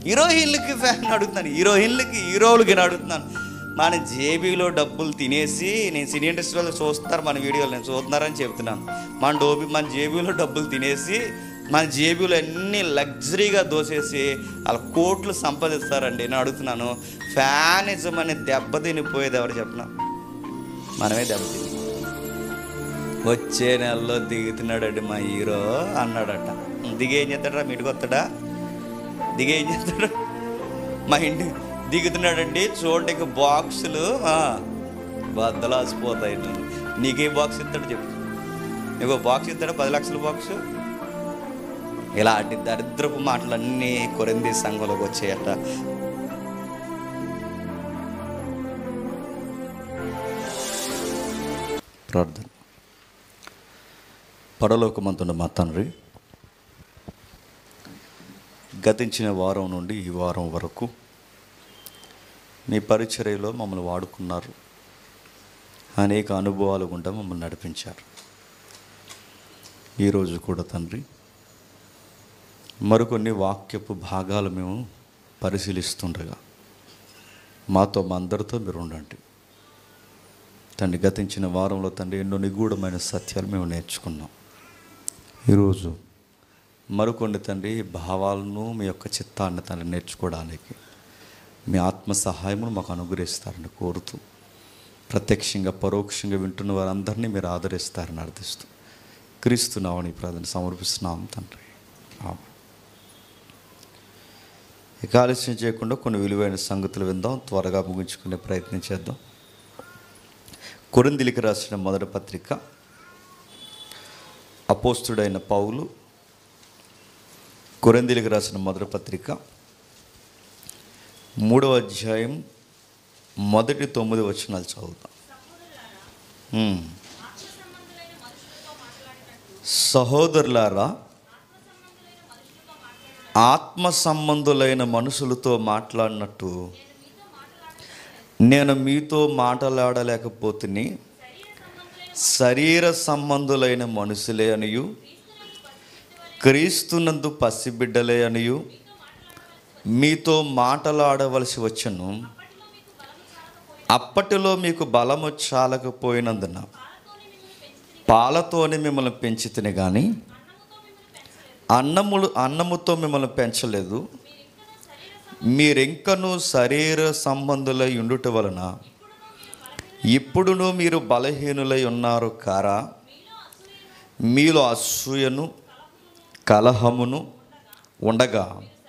హీరోయిన్లకి fan అడుగుతున్నాను హీరోయిన్లకి హీరోలకి నేను అడుగుతున్నాను మన జేబీలో డబ్బులు తినేసి నేను సినీ ఇండస్ట్రీ వాళ్ళు చూస్తారు మన వీడియోలు నేను చూస్తున్నారని చెప్తున్నాను మన డోబీ మన జేబీలో డబ్బులు తినేసి మన జేబీలో అన్ని లగ్జరీగా దోసేసి వాళ్ళ కోట్లు సంపాదిస్తారండి నేను అడుగుతున్నాను ఫ్యానిజం అనే దెబ్బతినిపోయేది ఎవరు చెప్పిన మనమే దెబ్బతిని వచ్చే నెలలో దిగుతున్నాడండి మా హీరో అన్నాడట దిగి ఏం చేస్తాడా మీటికి వస్తాడా దిగి ఏం చేస్తాడు మా ఇంటి దిగుతున్నాడండి చూడండి బాక్సులు ఆ, బద్దలాసిపోతాయి నన్ను. నీకే బాక్స్ ఇస్తాడు చెప్పు నీకు బాక్స్ ఇస్తాడా పది లక్షల బాక్స్ ఇలాంటి దరిద్రపు మాటలన్నీ కొరింది సంఘంలోకి వచ్చాయట ప్రార్థన పరలోకమంతున్న మా తండ్రి గతించిన వారం నుండి ఈ వారం వరకు మీ పరిచర్యలో మమ్మల్ని వాడుకున్నారు అనేక అనుభవాలు గుండా మమ్మల్ని నడిపించారు ఈరోజు కూడా తండ్రి మరికొన్ని వాక్యపు భాగాలు మేము పరిశీలిస్తుండగా మాతో మా అందరితో మీరు ఉండండి తండ్రి గతించిన వారంలో తండ్రి ఎన్నో నిగూఢమైన సత్యాలు మేము నేర్చుకున్నాం ఈరోజు మరికొన్ని తండ్రి భావాలను మీ యొక్క చిత్తాన్ని తండ్రి నేర్చుకోవడానికి మీ ఆత్మ సహాయమును మాకు అనుగ్రహిస్తారని కోరుతూ ప్రత్యక్షంగా పరోక్షంగా వింటున్న వారందరినీ మీరు ఆదరిస్తారని అర్థిస్తూ క్రీస్తున్నామని ప్రార్థన సమర్పిస్తున్నాం తండ్రి ఆమె ఇక ఆలస్యం చేయకుండా కొన్ని విలువైన సంగతులు విందాం త్వరగా ముగించుకునే ప్రయత్నం చేద్దాం కొరిందిలికి రాసిన మొదటి పత్రిక అపోస్తుడైన పౌలు కొరిందిలికి రాసిన మొదటి పత్రిక మూడవ అధ్యాయం మొదటి తొమ్మిది వచనాలు చదువుతాం ఉమ్. సహోదరులారా ఆత్మ సంబంధులైన మనుషులతో మాట్లాడినట్టు నేను మీతో మాట్లాడలేకపోతుని శరీర సంబంధులైన మనుషులే అనియు క్రీస్తునందు పసిబిడ్డలే అనియు మీతో మాటలాడవలసి వచ్చను అప్పటిలో మీకు బలము చాలకపోయినందున పాలతోనే మిమ్మల్ని పెంచితిని కానీ అన్నములు అన్నముతో మిమ్మల్ని పెంచలేదు మీరింకను శరీర సంబంధులై ఉండుట వలన ఇప్పుడును మీరు బలహీనులై ఉన్నారు కారా మీలో అసూయను కలహమును ఉండగా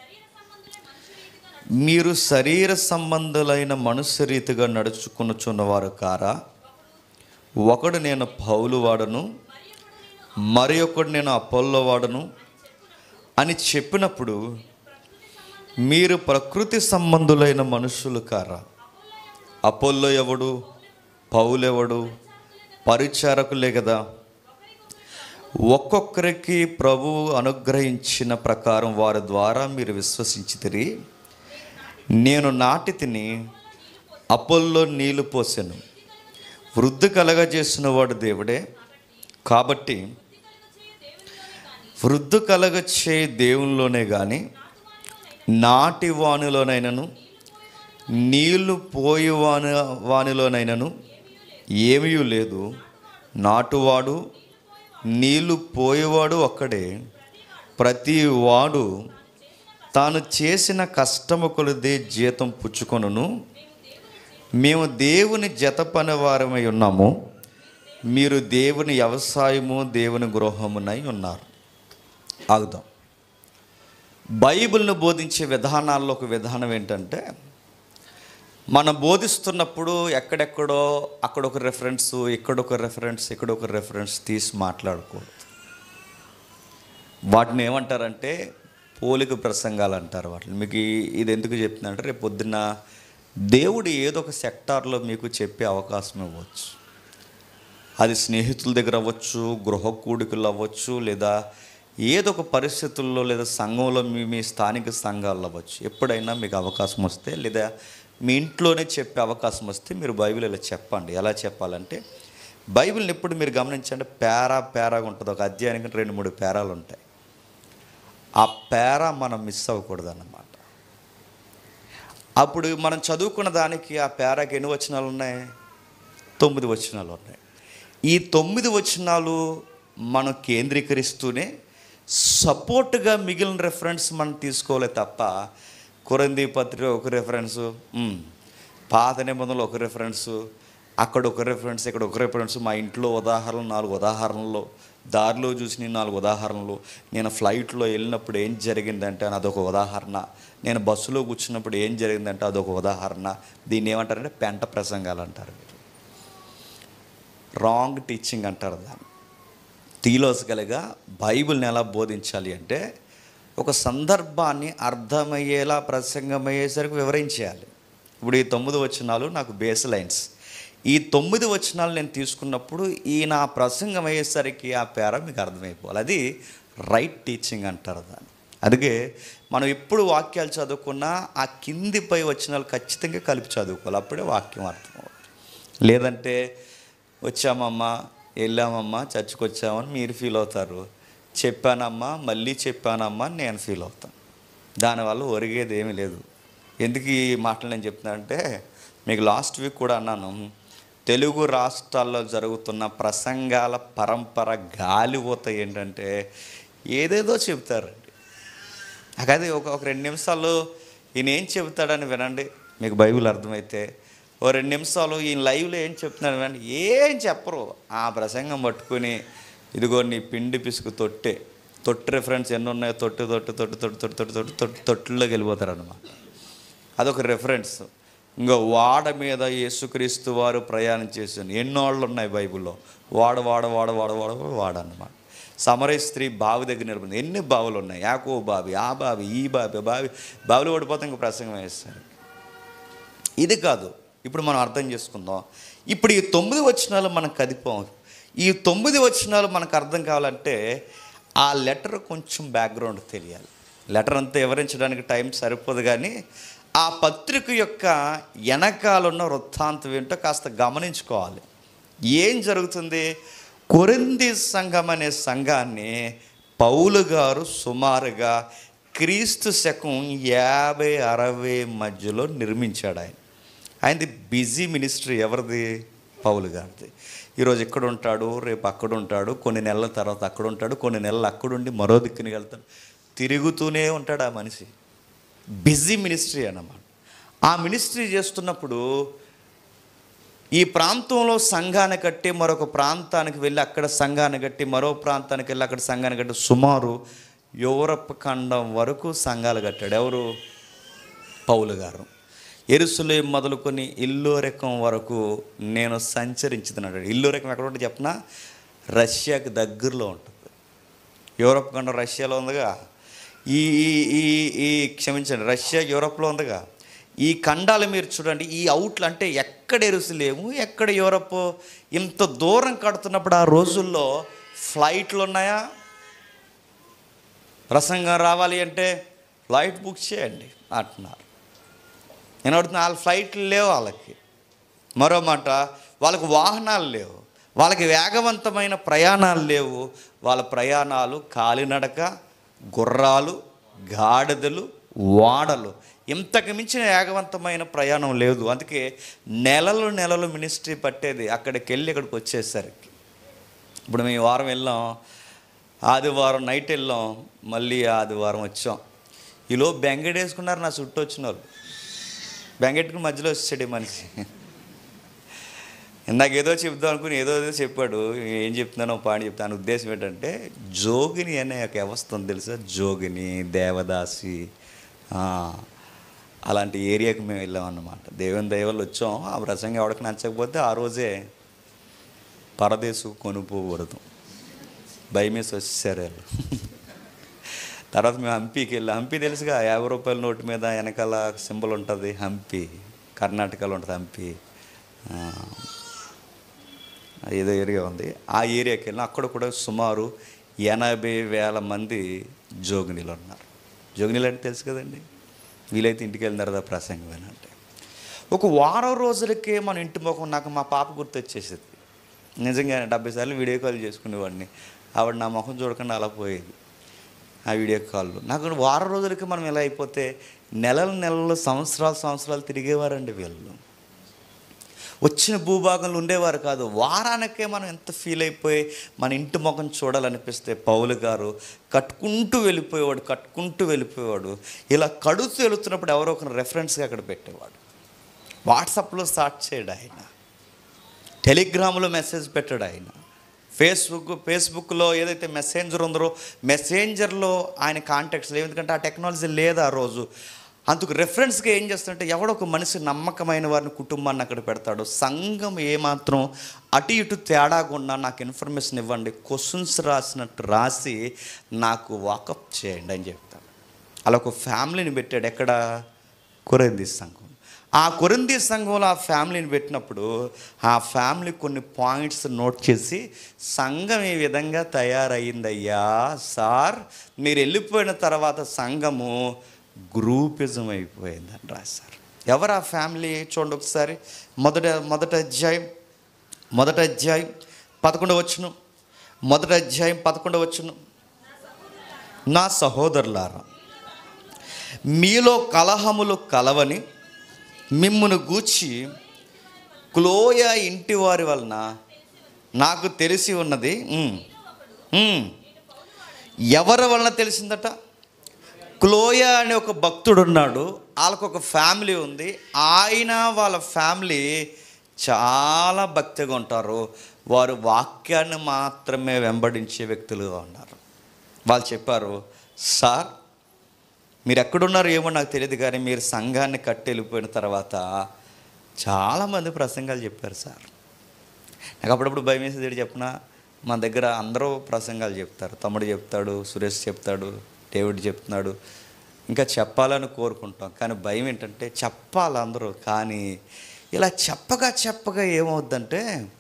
మీరు శరీర సంబంధులైన మనుష్య రీతిగా నడుచుకునుచున్నవారు కారా ఒకడు నేను పౌలు వాడను మరి ఒకడు నేను అపోల్లో వాడను అని చెప్పినప్పుడు మీరు ప్రకృతి సంబంధులైన మనుషులు కారా అపోల్లో ఎవడు పౌలెవడు పరిచారకులే కదా ఒక్కొక్కరికి ప్రభువు అనుగ్రహించిన ప్రకారం వారి ద్వారా మీరు విశ్వసించితిరి నేను నాటి తిని అపోల్లో నీళ్లు పోసాను వృద్ధి కలగజేసిన వాడు దేవుడే కాబట్టి వృద్ధి కలగచే దేవునిలోనే కానీ నాటి వానిలోనైనను నీళ్లు పోయి వాని వానిలోనైనను ఏమీ లేదు నాటువాడు నీళ్లు పోయేవాడు ఒక్కడే ప్రతి వాడు తాను చేసిన కష్టము కొలదే జీతం పుచ్చుకొనును మేము దేవుని జత పని వారమై ఉన్నాము మీరు దేవుని వ్యవసాయము దేవుని గృహమునై ఉన్నారు ఆగుదాం బైబిల్ను బోధించే విధానాల్లో ఒక విధానం ఏంటంటే మనం బోధిస్తున్నప్పుడు ఎక్కడెక్కడో అక్కడ ఒక రెఫరెన్స్ ఇక్కడ ఒక రెఫరెన్స్ ఇక్కడ ఒక రెఫరెన్స్ తీసి మాట్లాడకూడదు వాటిని ఏమంటారంటే పోలిక ప్రసంగాలు అంటారు వాటిని మీకు ఈ- ఇది ఎందుకు చెప్తున్నానంటే రేపు పొద్దున్న దేవుడు ఏదో ఒక సెక్టార్లో మీకు చెప్పే అవకాశం ఇవ్వచ్చు అది స్నేహితుల దగ్గర అవ్వచ్చు గృహ కూడికలు అవ్వచ్చు లేదా ఏదో ఒక పరిస్థితుల్లో లేదా సంఘంలో మీ మీ స్థానిక సంఘాల్లో అవ్వచ్చు ఎప్పుడైనా మీకు అవకాశం వస్తే లేదా మీ ఇంట్లోనే చెప్పే అవకాశం వస్తే మీరు బైబిల్ ఇలా చెప్పండి ఎలా చెప్పాలంటే బైబిల్ని ఎప్పుడు మీరు గమనించండి పేరా పేరాగా ఉంటుంది ఒక అధ్యాయానికి రెండు మూడు పేరాలు ఉంటాయి ఆ పేరా మనం మిస్ అవ్వకూడదు అన్నమాట అప్పుడు మనం చదువుకున్న దానికి ఆ పేరాకి ఎన్ని వచనాలు ఉన్నాయి తొమ్మిది వచనాలు ఉన్నాయి ఈ తొమ్మిది వచనాలు మనం కేంద్రీకరిస్తూనే సపోర్ట్గా మిగిలిన రెఫరెన్స్ మనం తీసుకోలే తప్ప కొరంది పత్రిక ఒక రెఫరెన్సు ఉమ్, పాత నిబంధనలు ఒక రెఫరెన్సు అక్కడ ఒక రెఫరెన్స్ ఇక్కడ ఒక రెఫరెన్స్ మా ఇంట్లో ఉదాహరణలు నాలుగు ఉదాహరణలు దారిలో చూసిన నాలుగు ఉదాహరణలు నేను ఫ్లైట్లో వెళ్ళినప్పుడు ఏం జరిగిందంటే అని అదొక ఉదాహరణ నేను బస్సులో కూర్చున్నప్పుడు ఏం జరిగిందంటే అదొక ఉదాహరణ దీన్ని ఏమంటారంటే పెంట ప్రసంగాలు అంటారు రాంగ్ టీచింగ్ అంటారు దాన్ని థియలాజికల్గా బైబిల్ని ఎలా బోధించాలి అంటే ఒక సందర్భాన్ని అర్థమయ్యేలా ప్రసంగమయ్యేసరికి వివరించేయాలి ఇప్పుడు ఈ తొమ్మిది వచనాలు నాకు బేస్ లైన్స్ ఈ తొమ్మిది వచనాలు నేను తీసుకున్నప్పుడు ఈ నా ప్రసంగం అయ్యేసరికి ఆ పేర మీకు అర్థమైపోవాలి అది రైట్ టీచింగ్ అంటారు దాన్ని అందుకే మనం ఎప్పుడు వాక్యాలు చదువుకున్నా ఆ కింది పై వచనాలు ఖచ్చితంగా కలిపి చదువుకోవాలి అప్పుడే వాక్యం అర్థం అవుతుంది లేదంటే వచ్చామమ్మా వెళ్ళామమ్మా చర్చికి వచ్చామని మీరు ఫీల్ అవుతారు చెప్పానమ్మా మళ్ళీ చెప్పానమ్మా అని నేను ఫీల్ అవుతాను దానివల్ల ఒరిగేది ఏమీ లేదు ఎందుకు ఈ మాటలు నేను చెప్తున్నానంటే మీకు లాస్ట్ వీక్ కూడా అన్నాను తెలుగు రాష్ట్రాల్లో జరుగుతున్న ప్రసంగాల పరంపర గాలిపోత ఏంటంటే ఏదేదో చెప్తారండి నాకు అది ఒక ఒక రెండు నిమిషాలు ఈయన ఏం చెబుతాడని వినండి మీకు బైబిల్ అర్థమైతే ఓ రెండు నిమిషాలు ఈయన లైవ్లో ఏం చెప్తున్నాడు వినండి ఏం చెప్పరు ఆ ప్రసంగం పట్టుకుని ఇదిగో నీ పిండి పిసుకు తొట్టే తొట్టి రిఫరెన్స్ ఎన్ని ఉన్నాయో తొట్టు తొట్టు తొట్టు తొట్టు తొట్టు తొట్టు తొట్టు తొట్టు తొట్టులోకి వెళ్ళిపోతారు అనమాట అదొక రెఫరెన్స్ ఇంకో వాడ మీద యేసుక్రీస్తు వారు ప్రయాణం చేశాను ఎన్నోళ్ళు ఉన్నాయి బైబిల్లో వాడ వాడ వాడ వాడ వాడ వాడ అన్నమాట సమరయ స్త్రీ బావి దగ్గర నిలబడింది ఎన్ని బావులు ఉన్నాయి యాకో బావి ఆ బావి ఈ బావి బావి బావిలో ఓడిపోతే ఇంక ప్రసంగం వేస్తారు ఇది కాదు ఇప్పుడు మనం అర్థం చేసుకుందాం ఇప్పుడు ఈ తొమ్మిది వచనాలు మనకు కదిపోం ఈ తొమ్మిది వచనాలు మనకు అర్థం కావాలంటే ఆ లెటర్ కొంచెం బ్యాక్గ్రౌండ్ తెలియాలి లెటర్ అంతా వివరించడానికి టైం సరిపోదు కానీ ఆ పత్రిక యొక్క వెనకాలన్న వృత్తాంతం ఏంటో కాస్త గమనించుకోవాలి ఏం జరుగుతుంది కొరింది సంఘం అనే సంఘాన్ని పౌలు గారు సుమారుగా క్రీస్తు శకం యాభై అరవై మధ్యలో నిర్మించాడు ఆయన ఆయనది బిజీ మినిస్ట్రీ ఎవరిది పౌలు గారిది ఈరోజు ఇక్కడ ఉంటాడు రేపు అక్కడ ఉంటాడు కొన్ని నెలల తర్వాత అక్కడ ఉంటాడు కొన్ని నెలలు అక్కడుండి మరో దిక్కుని వెళ్తాడు తిరుగుతూనే ఉంటాడు ఆ మనిషి బిజీ మినిస్ట్రీ అన్నమాట ఆ మినిస్ట్రీ చేస్తున్నప్పుడు ఈ ప్రాంతంలో సంఘాన్ని కట్టి మరొక ప్రాంతానికి వెళ్ళి అక్కడ సంఘాన్ని కట్టి మరో ప్రాంతానికి వెళ్ళి అక్కడ సంఘాన్ని కట్టి సుమారు యూరప్ ఖండం వరకు సంఘాలు కట్టాడు ఎవరు పౌలు గారు ఎరుసలేం మొదలుకొని ఇల్లోరెకం వరకు నేను సంచరించుతున్నాడు ఇల్లోరెకం ఎక్కడ ఉంటుంది చెప్పనా రష్యాకి దగ్గరలో ఉంటుంది యూరప్ ఖండం రష్యాలో ఉందిగా ఈ ఈ ఈ ఈ క్షమించండి రష్యా యూరప్లో ఉందిగా ఈ ఖండాలు మీరు చూడండి ఈ అవుట్లు అంటే ఎక్కడ ఎరుసలేము ఎక్కడ యూరప్ ఇంత దూరం కడుతున్నప్పుడు ఆ రోజుల్లో ఫ్లైట్లు ఉన్నాయా ప్రసంగం రావాలి అంటే ఫ్లైట్ బుక్ చేయండి అంటున్నారు నేను అడుగుతున్నా వాళ్ళ ఫ్లైట్లు లేవు వాళ్ళకి మరో మాట వాళ్ళకి వాహనాలు లేవు వాళ్ళకి వేగవంతమైన ప్రయాణాలు లేవు వాళ్ళ ప్రయాణాలు కాలినడక గుర్రాలు గాడిదలు వాడలు ఇంతకు మించిన వేగవంతమైన ప్రయాణం లేదు అందుకే నెలలు నెలలు మినిస్ట్రీ పట్టేది అక్కడికి వెళ్ళి ఇక్కడికి వచ్చేసరికి ఇప్పుడు మేము ఈ వారం వెళ్ళాం ఆదివారం నైట్ వెళ్ళాం మళ్ళీ ఆదివారం వచ్చాం ఈలో బెంగడేసుకున్నారు నా చుట్టూ వచ్చిన వాళ్ళు బెంగెట్టుకుని మధ్యలో వచ్చాడు ఈ మనిషి ఇందాక ఏదో చెప్దాం అనుకుని ఏదో ఏదో చెప్పాడు ఏం చెప్తున్నానో పాడి చెప్తాను ఉద్దేశం ఏంటంటే జోగిని అనే ఒక వ్యవస్థ ఉంది తెలుసా జోగిని దేవదాసి ఆ, అలాంటి ఏరియాకి మేము వెళ్ళాం అన్నమాట దేవుని దయవల్ల వచ్చాం ఆ ప్రసంగం ఎవరికి నచ్చకపోతే ఆ రోజే పరదేశు కొనుక్కోకూడదు భయమేసి వచ్చేసారు వాళ్ళు తర్వాత మేము హంపీకి వెళ్ళాం హంపీ తెలుసుగా యాభై రూపాయల నోటు మీద వెనకాల సింబల్ ఉంటుంది హంపి కర్ణాటకలో ఉంటుంది హంపి ఆ, ఏదో ఏరియా ఉంది ఆ ఏరియాకి వెళ్ళినా అక్కడ కూడా సుమారు ఎనభై వేల మంది జోగినీలు ఉన్నారు జోగినీలు అంటే తెలుసు కదండి వీలైతే ఇంటికి వెళ్ళిన తర్వాత ప్రసంగం వినంటే ఒక వారం రోజులకే మన ఇంటి ముఖం నాకు మా పాప గుర్తొచ్చేసేది నిజంగా డెబ్బై సార్లు వీడియో కాల్ చేసుకునేవాడిని ఆవిడ నా ముఖం చూడకుండా అలా పోయేది ఆ వీడియో కాల్లో నాకు వారం రోజులకి మనం ఎలా అయిపోతే నెలల నెలలు సంవత్సరాలు సంవత్సరాలు తిరిగేవారండి వీళ్ళు వచ్చిన భూభాగంలో ఉండేవారు కాదు వారానికే మనం ఎంత ఫీల్ అయిపోయి మన ఇంటి ముఖం చూడాలనిపిస్తే పౌలు గారు కట్టుకుంటూ వెళ్ళిపోయేవాడు కట్టుకుంటూ వెళ్ళిపోయేవాడు ఇలా కడుతూ వెళుతున్నప్పుడు ఎవరో ఒక రెఫరెన్స్గా అక్కడ పెట్టేవాడు వాట్సాప్లో స్టార్ట్ చేయడు ఆయన టెలిగ్రామ్లో మెసేజ్ పెట్టాడు ఆయన ఫేస్బుక్ ఫేస్బుక్లో ఏదైతే మెసెంజర్ ఉందో మెసెంజర్లో ఆయన కాంటాక్ట్స్ లేవు ఎందుకంటే ఆ టెక్నాలజీ లేదు ఆ రోజు అందుకు రెఫరెన్స్గా ఏం చేస్తుంటే ఎవడో ఒక మనిషి నమ్మకమైన వారిని కుటుంబాన్ని అక్కడ పెడతాడు సంఘం ఏమాత్రం అటు ఇటు తేడాగున్నా నాకు ఇన్ఫర్మేషన్ ఇవ్వండి క్వశ్చన్స్ రాసినట్టు రాసి నాకు వాకప్ చేయండి అని చెప్తాడు అలా ఒక ఫ్యామిలీని పెట్టాడు ఎక్కడ కొరింది సంఘం ఆ కొరింది సంఘంలో ఆ ఫ్యామిలీని పెట్టినప్పుడు ఆ ఫ్యామిలీ కొన్ని పాయింట్స్ నోట్ చేసి సంఘం ఈ విధంగా తయారయ్యిందయ్యా సార్ మీరు వెళ్ళిపోయిన తర్వాత సంఘము గ్రూపిజం అయిపోయిందని రాశారు ఎవరు ఆ ఫ్యామిలీ చూడండి ఒకసారి మొదట మొదట అధ్యాయం మొదట అధ్యాయం పదకొండవ వచ్చును మొదట అధ్యాయం పదకొండవ వచ్చును నా సహోదరులారా మీలో కలహములు కలవని మిమ్మును గూర్చి క్లోయ ఇంటి వారి వలన నాకు తెలిసి ఉన్నది ఉమ్, ఉమ్. ఎవరి వలన తెలిసిందట క్లోయ అనే ఒక భక్తుడు ఉన్నాడు వాళ్ళకు ఒక ఫ్యామిలీ ఉంది ఆయన వాళ్ళ ఫ్యామిలీ చాలా భక్తిగా ఉంటారు వారు వాక్యాన్ని మాత్రమే వెంబడించే వ్యక్తులుగా ఉన్నారు వాళ్ళు చెప్పారు సార్ మీరు ఎక్కడున్నారో ఏమో నాకు తెలియదు కానీ మీరు సంఘాన్ని కట్టి వెళ్ళిపోయిన తర్వాత చాలామంది ప్రసంగాలు చెప్పారు సార్ నాకు అప్పుడప్పుడు భయం వేసేది చెప్పిన మన దగ్గర అందరూ ప్రసంగాలు చెప్తారు తమ్ముడు చెప్తాడు సురేష్ చెప్తాడు డేవిడ్ చెప్తున్నాడు ఇంకా చెప్పాలని కోరుకుంటాం కానీ భయం ఏంటంటే చెప్పాలి అందరూ కానీ ఇలా చెప్పగా చెప్పగా ఏమవుద్దంటే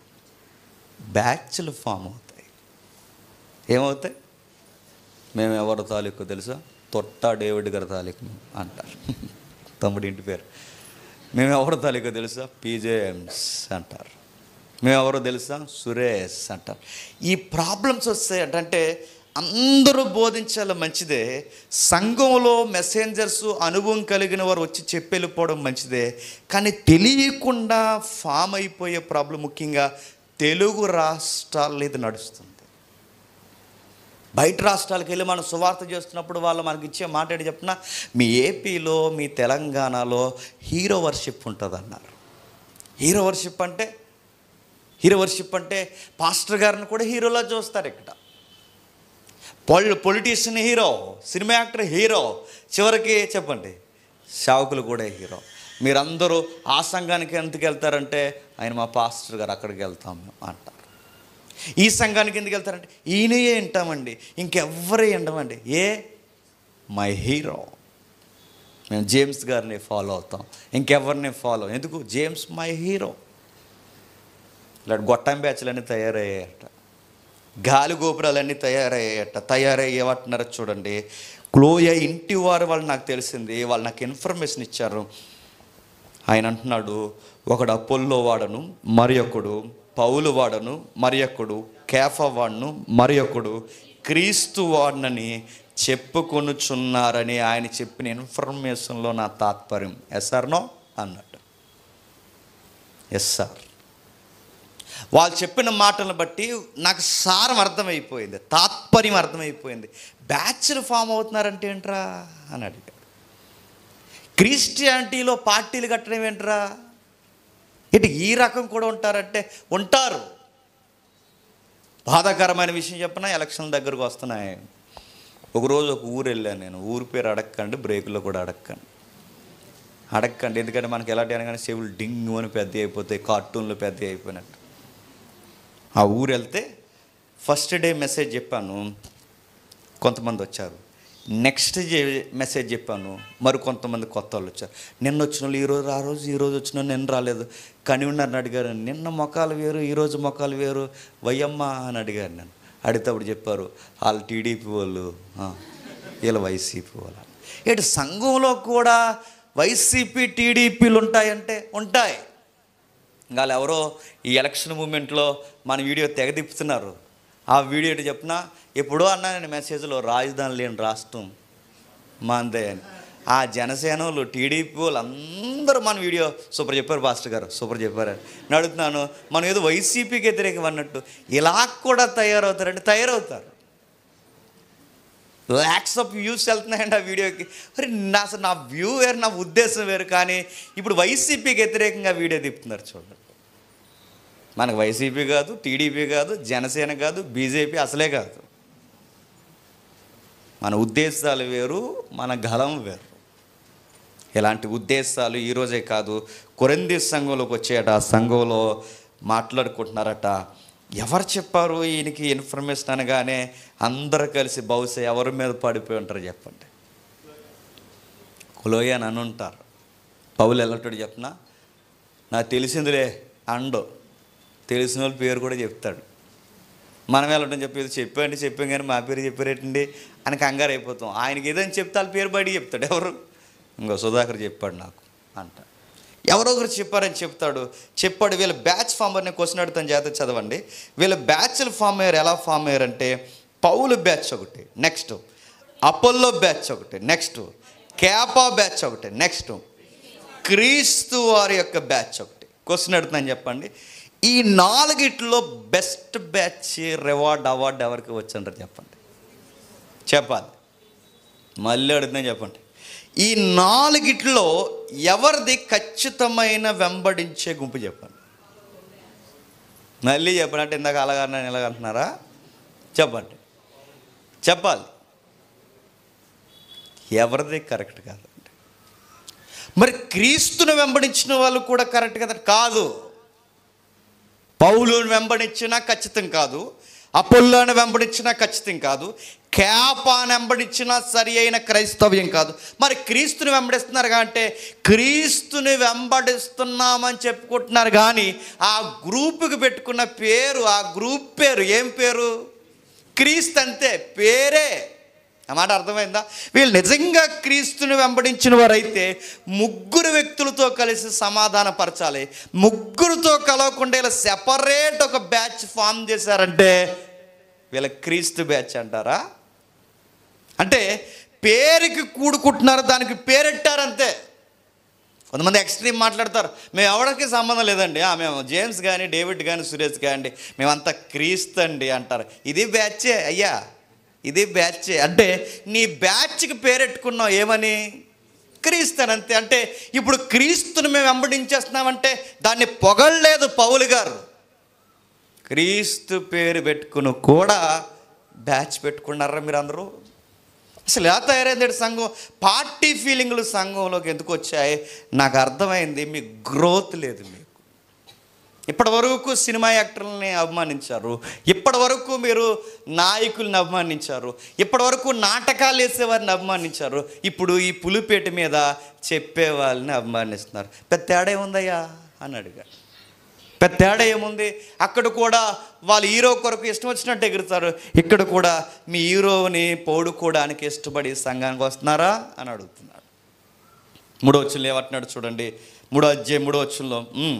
బ్యాచ్లు ఫామ్ అవుతాయి ఏమవుతాయి మేము ఎవరు తాలూకు తెలుసా తొట్ట డేవిడ్ గారి తాలూకు అంటారు తమ్ముడి ఇంటి పేరు మేము ఎవరు తాలూకు తెలుసా పీజేఎంస్ అంటారు మేము ఎవరో తెలుసా సురేష్ అంటారు ఈ ప్రాబ్లమ్స్ వస్తాయి అంటే అందరూ బోధించాలి మంచిదే సంఘంలో మెసెంజర్స్ అనుభవం కలిగిన వారు వచ్చి చెప్పి వెళ్ళిపోవడం మంచిదే కానీ తెలియకుండా ఫామ్ అయిపోయే ప్రాబ్లం ముఖ్యంగా తెలుగు రాష్ట్రాల్లో ఇది నడుస్తుంది బయట రాష్ట్రాలకు వెళ్ళి మనం సువార్త చేస్తున్నప్పుడు వాళ్ళు మనకి ఇచ్చే మాట ఏంటి చెప్పిన మీ ఏపీలో మీ తెలంగాణలో హీరో వర్షిప్ ఉంటుంది అన్నారు హీరో వర్షిప్ అంటే హీరో వర్షిప్ అంటే పాస్టర్ గారిని కూడా హీరోలా చూస్తారు ఇక్కడ పొలి politician hero cinema actor hero చివరికి చెప్పండి సేవకులు కూడా హీరో మీరందరూ ఆ సంఘానికి ఎందుకు వెళ్తారంటే ఆయన మా పాస్టర్ గారు అక్కడికి వెళ్తాం మేము అంటారు ఈ సంఘానికి ఎందుకు వెళ్తారంటే ఈయనయే వింటామండి ఇంకెవ్వరే వింటామండి ఏ మై హీరో మేము జేమ్స్ గారిని ఫాలో అవుతాం ఇంకెవరిని ఫాలో ఎందుకు జేమ్స్ మై హీరో ఇలాంటి గొట్టం బ్యాచ్లన్నీ తయారయ్యాయట గాలి గోపురాలన్నీ తయారయ్యాయట తయారయ్యేవాటినారో చూడండి క్లోయ ఇంటి వారు వాళ్ళు నాకు తెలిసింది వాళ్ళు నాకు ఇన్ఫర్మేషన్ ఇచ్చారు ఆయన అంటున్నాడు ఒకడు అపోల్లో వాడను మరి ఒకడు పౌలు వాడను మరి ఒకడు కేఫ వాడను మరి ఒకడు క్రీస్తు వాడనని చెప్పుకొనుచున్నారని ఆయన చెప్పిన ఇన్ఫర్మేషన్లో నా తాత్పర్యం ఎస్ సార్ నో అన్నట్టు ఎస్ సార్ వాళ్ళు చెప్పిన మాటలను బట్టి నాకు సారం అర్థమైపోయింది తాత్పర్యం అర్థమైపోయింది బ్యాచ్లు ఫామ్ అవుతున్నారంటే ఏంట్రా అని అడిగాడు క్రిస్టియానిటీలో పార్టీలు కట్టడం ఏంట్రా ఇటు ఈ రకం కూడా ఉంటారంటే ఉంటారు బాధాకరమైన విషయం చెప్పిన ఎలక్షన్ దగ్గరకు వస్తున్నాయి ఒకరోజు ఒక ఊరు వెళ్ళాను నేను ఊరి పేరు అడగకండి బ్రేకుల్లో కూడా అడగకండి అడగకండి ఎందుకంటే మనకి ఎలాంటి అనగానే చెవులు డింగ్ అని పెద్ద అయిపోతాయి కార్టూన్లు పెద్ద అయిపోయినట్టు ఆ ఊరు వెళ్తే ఫస్ట్ డే మెసేజ్ చెప్పాను కొంతమంది వచ్చారు నెక్స్ట్ డే మెసేజ్ చెప్పాను మరి కొంతమంది కొత్త వాళ్ళు వచ్చారు నిన్న వచ్చిన వాళ్ళు ఈరోజు ఆ రోజు ఈ రోజు వచ్చిన వాళ్ళు నిన్న రాలేదు కానీ ఉన్నారని అడిగారు నిన్న మొఖాలు వేరు ఈరోజు మొఖాలు వేరు వయ్యమ్మ అని అడిగారు నేను అడిగితే చెప్పారు వాళ్ళు టీడీపీ వాళ్ళు ఆ, వీళ్ళు వైసీపీ వాళ్ళు ఏంటి సంఘంలో కూడా వైసీపీ టీడీపీలు ఉంటాయంటే ఉంటాయి ఇంకా వాళ్ళు ఎవరో ఈ ఎలక్షన్ మూమెంట్లో మన వీడియో తెగదిప్పుతున్నారు ఆ వీడియో ఏంటి చెప్పిన ఎప్పుడో అన్నా నేను మెసేజ్లో రాజధాని లేని రాష్ట్రం మాందే అని ఆ జనసేన వాళ్ళు టీడీపీ వాళ్ళు అందరూ మన వీడియో సూపర్ చెప్పారు పాస్టర్ గారు సూపర్ చెప్పారు నేను అడుగుతున్నాను మనం ఏదో వైసీపీకి వ్యతిరేకం అన్నట్టు ఇలా కూడా తయారవుతారంటే తయారవుతారు ల్యాక్స్ ఆఫ్ వ్యూస్ వెళ్తున్నాయండి ఆ వీడియోకి మరి నా అసలు నా వ్యూ వేరు నా ఉద్దేశం వేరు కానీ ఇప్పుడు వైసీపీకి వ్యతిరేకంగా వీడియో తిప్పుతున్నారు చూడండి మనకు వైసీపీ కాదు టీడీపీ కాదు జనసేన కాదు బీజేపీ అసలే కాదు మన ఉద్దేశాలు వేరు మన గలం వేరు ఇలాంటి ఉద్దేశాలు ఈరోజే కాదు కొరంది సంఘంలోకి వచ్చేట ఆ సంఘంలో మాట్లాడుకుంటున్నారట ఎవరు చెప్పారు ఈయనకి ఇన్ఫర్మేషన్ అనగానే అందరూ కలిసి బహుశా ఎవరి మీద పడిపోయి ఉంటారు చెప్పండి కులోయ అని అని ఉంటారు పౌలు ఎల్లటోడు చెప్పనా నాకు తెలిసిందిలే అండో తెలిసిన వాళ్ళ పేరు కూడా చెప్తాడు మనం వెళ్ళటం చెప్పేది చెప్పండి చెప్పాం కానీ మా పేరు చెప్పారేటండి అని కంగారు అయిపోతాం ఆయనకి ఏదైనా చెప్తే వాళ్ళ పేరు బయటికి చెప్తాడు ఎవరు ఇంకో సుధాకర్ చెప్పాడు నాకు అంట ఎవరో ఒకరు చెప్పారని చెప్తాడు చెప్పాడు వీళ్ళ బ్యాచ్ ఫార్మర్ని క్వశ్చన్ అడుగుతాను చేత చదవండి వీళ్ళ బ్యాచ్లు ఫామ్ అయ్యారు ఎలా ఫామ్ అయ్యారంటే పౌలు బ్యాచ్ ఒకటి నెక్స్ట్ అపోల్లో బ్యాచ్ ఒకటి నెక్స్ట్ క్యాపా బ్యాచ్ ఒకటి నెక్స్ట్ క్రీస్తు వారి యొక్క బ్యాచ్ ఒకటి క్వశ్చన్ అడుగుతున్నాను చెప్పండి ఈ నాలుగిట్లో బెస్ట్ బ్యాచ్ రివార్డ్ అవార్డు ఎవరికి వచ్చింటారు చెప్పండి చెప్పాలి మళ్ళీ అడుగుతున్నాను చెప్పండి ఈ నాలుగిట్లో ఎవరిది ఖచ్చితమైన వెంబడించే గుంపు చెప్పండి మళ్ళీ చెప్పండి అంటే ఇందాక అలాగన్నా ఇలాగంటున్నారా చెప్పండి చెప్పాలి ఎవరిది కరెక్ట్ కాదండి మరి క్రీస్తును వెంబడించిన వాళ్ళు కూడా కరెక్ట్ కదా కాదు పౌలుని వెంబడించినా ఖచ్చితం కాదు అపోల్లోని వెంబడించినా ఖచ్చితం కాదు కేపాను వెంబడించినా సరి అయిన క్రైస్తవ్యం కాదు మరి క్రీస్తుని వెంబడిస్తున్నారు అంటే క్రీస్తుని వెంబడిస్తున్నామని చెప్పుకుంటున్నారు కానీ ఆ గ్రూపుకి పెట్టుకున్న పేరు ఆ గ్రూప్ పేరు ఏం పేరు క్రీస్తు అంతే పేరే ఆ మాట అర్థమైందా వీళ్ళు నిజంగా క్రీస్తుని వెంబడించిన వారైతే ముగ్గురు వ్యక్తులతో కలిసి సమాధానపరచాలి ముగ్గురుతో కలవకుండా ఇలా సెపరేట్ ఒక బ్యాచ్ ఫామ్ చేశారంటే వీళ్ళ క్రీస్తు బ్యాచ్ అంటారా అంటే పేరుకి కూడుకుంటున్నారు దానికి పేరెట్టారంతే కొంతమంది ఎక్స్ట్రీమ్ మాట్లాడతారు మేము ఎవరికి సంబంధం లేదండి ఆ, మేము జేమ్స్ కానీ డేవిడ్ కానీ సురేష్ కానీ మేమంతా క్రీస్తు అండి అంటారు ఇది బ్యాచే అయ్యా ఇది బ్యాచే అంటే నీ బ్యాచ్కి పేరెట్టుకున్నావు ఏమని క్రీస్తు అంతే అంటే ఇప్పుడు క్రీస్తుని మేము వెంబడించేస్తున్నామంటే దాన్ని పొగళ్ళలేదు పౌలు గారు క్రీస్తు పేరు పెట్టుకుని కూడా బ్యాచ్ పెట్టుకున్నారా మీరు అందరూ అసలు ఎలా తయారైంది సంఘం పార్టీ ఫీలింగ్లు సంఘంలోకి ఎందుకు వచ్చాయి నాకు అర్థమైంది మీ గ్రోత్ లేదు మీకు ఇప్పటి వరకు సినిమా యాక్టర్లని అవమానించారు ఇప్పటి వరకు మీరు నాయకుల్ని అవమానించారు ఇప్పటి వరకు నాటకాలు వేసేవారిని అవమానించారు ఇప్పుడు ఈ పులిపేట మీద చెప్పే వాళ్ళని అవమానిస్తున్నారు పెద్ద తేడా ఏముందయ్యా అని అడిగాడు పెద్ద తేడా ఏముంది అక్కడ కూడా వాళ్ళు హీరో కొరకు ఇష్టం వచ్చినట్టు ఎగురుతారు ఇక్కడ కూడా మీ హీరోని పౌడుకోవడానికి ఇష్టపడి సంఘానికి వస్తున్నారా అని అడుగుతున్నాడు మూడో వచ్చులు ఏమంటున్నాడు చూడండి మూడో అధ్యాయం మూడో వచ్చుల్లో "ఉమ్,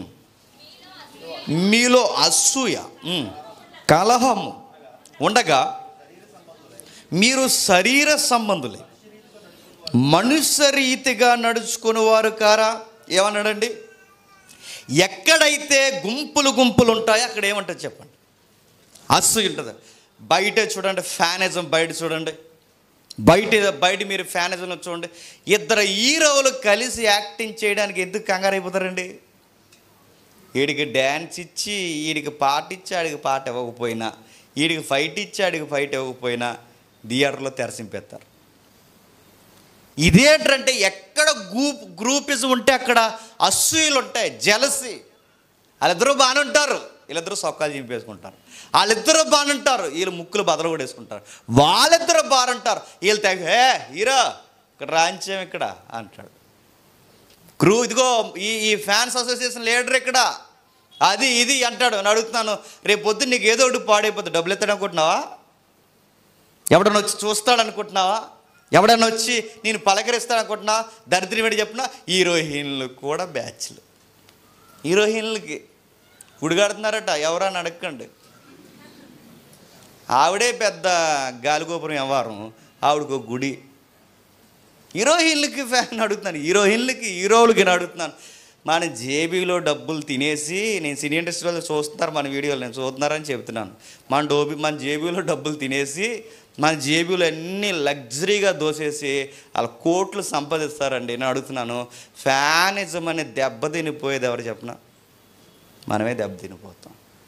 మీలో అసూయ ఉమ్, కలహము ఉండగా మీరు శరీర సంబంధులే మనుష్య రీతిగా నడుచుకుని వారు కారా ఏమన్నాడండి ఎక్కడైతే గుంపులు గుంపులు ఉంటాయో అక్కడ ఏమంటుంది చెప్పండి అస్సు ఉంటుంది బయట చూడండి ఫ్యానిజం బయట చూడండి బయట బయట మీరు ఫ్యానిజంలో చూడండి ఇద్దరు హీరోలు కలిసి యాక్టింగ్ చేయడానికి ఎందుకు కంగారు అయిపోతారండి వీడికి డ్యాన్స్ ఇచ్చి వీడికి పాట ఇచ్చి ఆడికి పాట ఇవ్వకపోయినా వీడికి ఫైట్ ఇచ్చి ఆడికి ఫైట్ ఇవ్వకపోయినా థియేటర్లో తెరసింపేస్తారు ఇదేంటంటే ఎక్కడ గ్రూప్ గ్రూపిజం ఉంటే అక్కడ అసూయలు ఉంటాయి జలసి వాళ్ళిద్దరూ బాగానే ఉంటారు వీళ్ళిద్దరూ సొక్కాలు చింపేసుకుంటారు వాళ్ళిద్దరూ బాగానే ఉంటారు వీళ్ళు ముక్కులు బదలు కూడా వేసుకుంటారు వాళ్ళిద్దరూ బాగుంటారు వీళ్ళు తెగ హే హీరో ఇక్కడ రాంచాం ఇక్కడ అంటాడు గ్రూ ఇదిగో ఈ ఈ ఫ్యాన్స్ అసోసియేషన్ లీడర్ ఇక్కడ అది ఇది అంటాడు నేను అడుగుతున్నాను రేపు పొద్దున్న నీకు ఏదో ఒకటి పాడైపోతుంది డబ్బులు ఎత్తాడు అనుకుంటున్నావా ఎవడన్నా వచ్చి చూస్తాడు అనుకుంటున్నావా ఎవడన్నా వచ్చి నేను పలకరిస్తాడు అనుకుంటున్నా దరిద్రం ఏంటి చెప్పినా హీరోయిన్లు కూడా బ్యాచ్లు హీరోయిన్లకి ఉడిగాడుతున్నారట ఎవరని అడగండి ఆవిడే పెద్ద గాలిగోపురం వ్యవహారం ఆవిడకు ఒక గుడి హీరోయిన్లకి ఫ్యాన్ అడుగుతున్నాను హీరోయిన్లకి హీరోలకి నేను అడుగుతున్నాను మన జేబీలో డబ్బులు తినేసి నేను సినీ ఇండస్ట్రీలో చూస్తున్నారు మన వీడియోలు నేను చూస్తున్నారని చెప్తున్నాను మన డోబీ మన జేబీలో డబ్బులు తినేసి మన జేబీలో అన్ని లగ్జరీగా దోసేసి వాళ్ళ కోట్లు సంపాదిస్తారండి నేను అడుగుతున్నాను ఫ్యానిజం అనే దెబ్బ తినిపోయేది ఎవరు చెప్పనా మనమే దెబ్బ తినిపోతాం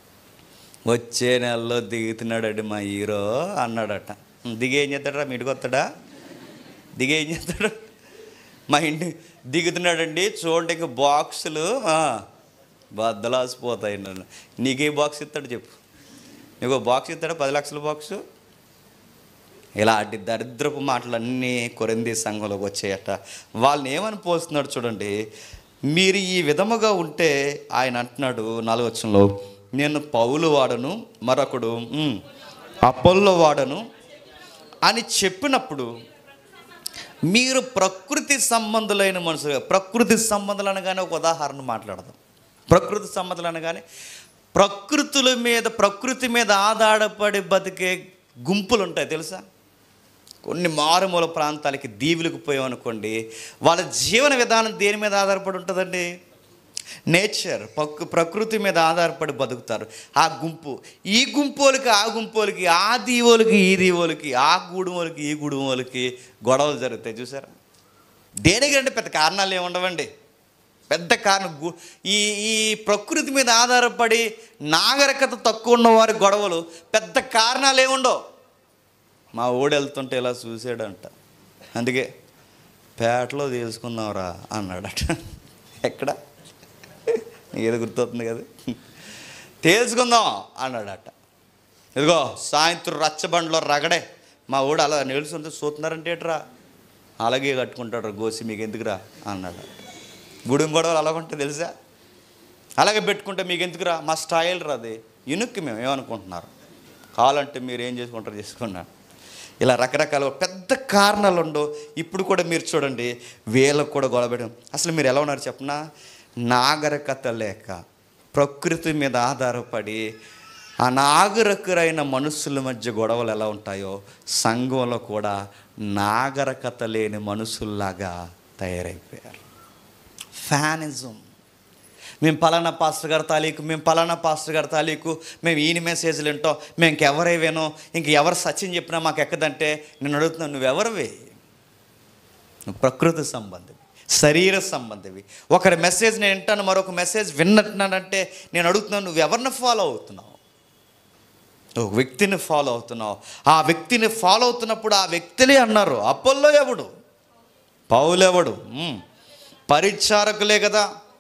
వచ్చే నెలలో దిగుతున్నాడండి మా హీరో అన్నాడట దిగి ఏం చేస్తాడరా మీ ఇంటికి వస్తాడా దిగి ఏం చేస్తాడు మా ఇంటి దిగుతున్నాడండి చూడండి ఇంక బాక్సులు ఆ, బద్దలాసిపోతాయి నన్ను నీకే బాక్స్ ఇస్తాడు చెప్పు నీకు బాక్స్ ఇస్తాడా పది లక్షల బాక్సు ఇలాంటి దరిద్రపు మాటలన్నీ కొరింది సంఘంలోకి వచ్చాయట వాళ్ళని ఏమని పోస్తున్నాడు చూడండి మీరు ఈ విధముగా ఉంటే ఆయన అంటున్నాడు నాలుగవచనంలో నేను పౌలు వాడను మరొకడు "ఉమ్, అపోల్లో వాడను అని చెప్పినప్పుడు మీరు ప్రకృతి సంబంధులైన మనుషులు ప్రకృతి సంబంధాలు అనగానే ఒక ఉదాహరణ మాట్లాడదాం ప్రకృతి సంబంధాలు అనగానే ప్రకృతుల మీద ప్రకృతి మీద ఆధారపడి బతికే గుంపులు ఉంటాయి తెలుసా కొన్ని మారుమూల ప్రాంతాలకి దీవులకు పోయామనుకోండి వాళ్ళ జీవన విధానం దేని మీద ఆధారపడి ఉంటుందండి నేచర్ పక్కు ప్రకృతి మీద ఆధారపడి బతుకుతారు ఆ గుంపు ఈ గుంపులకి ఆ గుంపులకి ఆ దీవులకి ఈ దీవులకి ఆ గూడుమోలకి ఈ గూడుమోలకి గొడవలు జరుగుతాయి చూసారా దేనికంటే పెద్ద కారణాలు ఏమి ఉండవండి పెద్ద కారణం గు- ఈ ఈ ప్రకృతి మీద ఆధారపడి నాగరికత తక్కువ ఉన్నవారి గొడవలు పెద్ద కారణాలు ఏముండవు మా ఊడు వెళ్తుంటే ఇలా చూసాడంట అందుకే పేటలో తెలుసుకుందాంరా అన్నాడట ఎక్కడ ఏదో గుర్తొస్తుంది కదా తేల్చుకుందాం అన్నాడట ఇదిగో సాయంత్రం రచ్చబండలో రగడే మా ఊడు అలా నిలుస్తుంటే చూస్తున్నారంటే ఏట్రా అలాగే కట్టుకుంటాడు గోసి మీకు ఎందుకురా అన్నాడు గుడి గొడవలు అలా ఉంటాయి తెలుసా అలాగే పెట్టుకుంటే మీకు ఎందుకురా మా స్టైల్ రాది ఇనుక్కి మేము ఏమనుకుంటున్నారు కావాలంటే మీరు ఏం చేసుకుంటారు చేసుకున్నాను ఇలా రకరకాల పెద్ద కారణాలు ఉండవు ఇప్పుడు కూడా మీరు చూడండి వీళ్ళకు కూడా గొడవపెట్టడం అసలు మీరు ఎలా ఉన్నారు చెప్పనా నాగరికత లేక ప్రకృతి మీద ఆధారపడి ఆ నాగరికులైన మనుషుల మధ్య గొడవలు ఎలా ఉంటాయో సంఘంలో కూడా నాగరికత లేని మనుషుల్లాగా తయారైపోయారు ఫ్యానిజం మేము పలానా పాస్టర్ గారి తాలీకు మేము పలానా పాస్టర్ గారి తాలీకు మేము ఈయన మెసేజ్లు వింటాం మేము ఇంకెవరే వినో ఇంక ఎవరు సచిన్ చెప్పినా మాకు ఎక్కదంటే నేను అడుగుతున్నాను నువ్వెవరివి నువ్వు ప్రకృతి సంబంధివి శరీర సంబంధివి ఒకరి మెసేజ్ నేను వింటాను మరొక మెసేజ్ విన్నట్టున్నానంటే నేను అడుగుతున్నాను నువ్వు ఎవరిని ఫాలో అవుతున్నావు ఒక వ్యక్తిని ఫాలో అవుతున్నావు ఆ వ్యక్తిని ఫాలో అవుతున్నప్పుడు ఆ వ్యక్తులే అన్నారు అప్పల్లో ఎవడు పౌలెవడు ఉమ్. పరిచారకులే కదా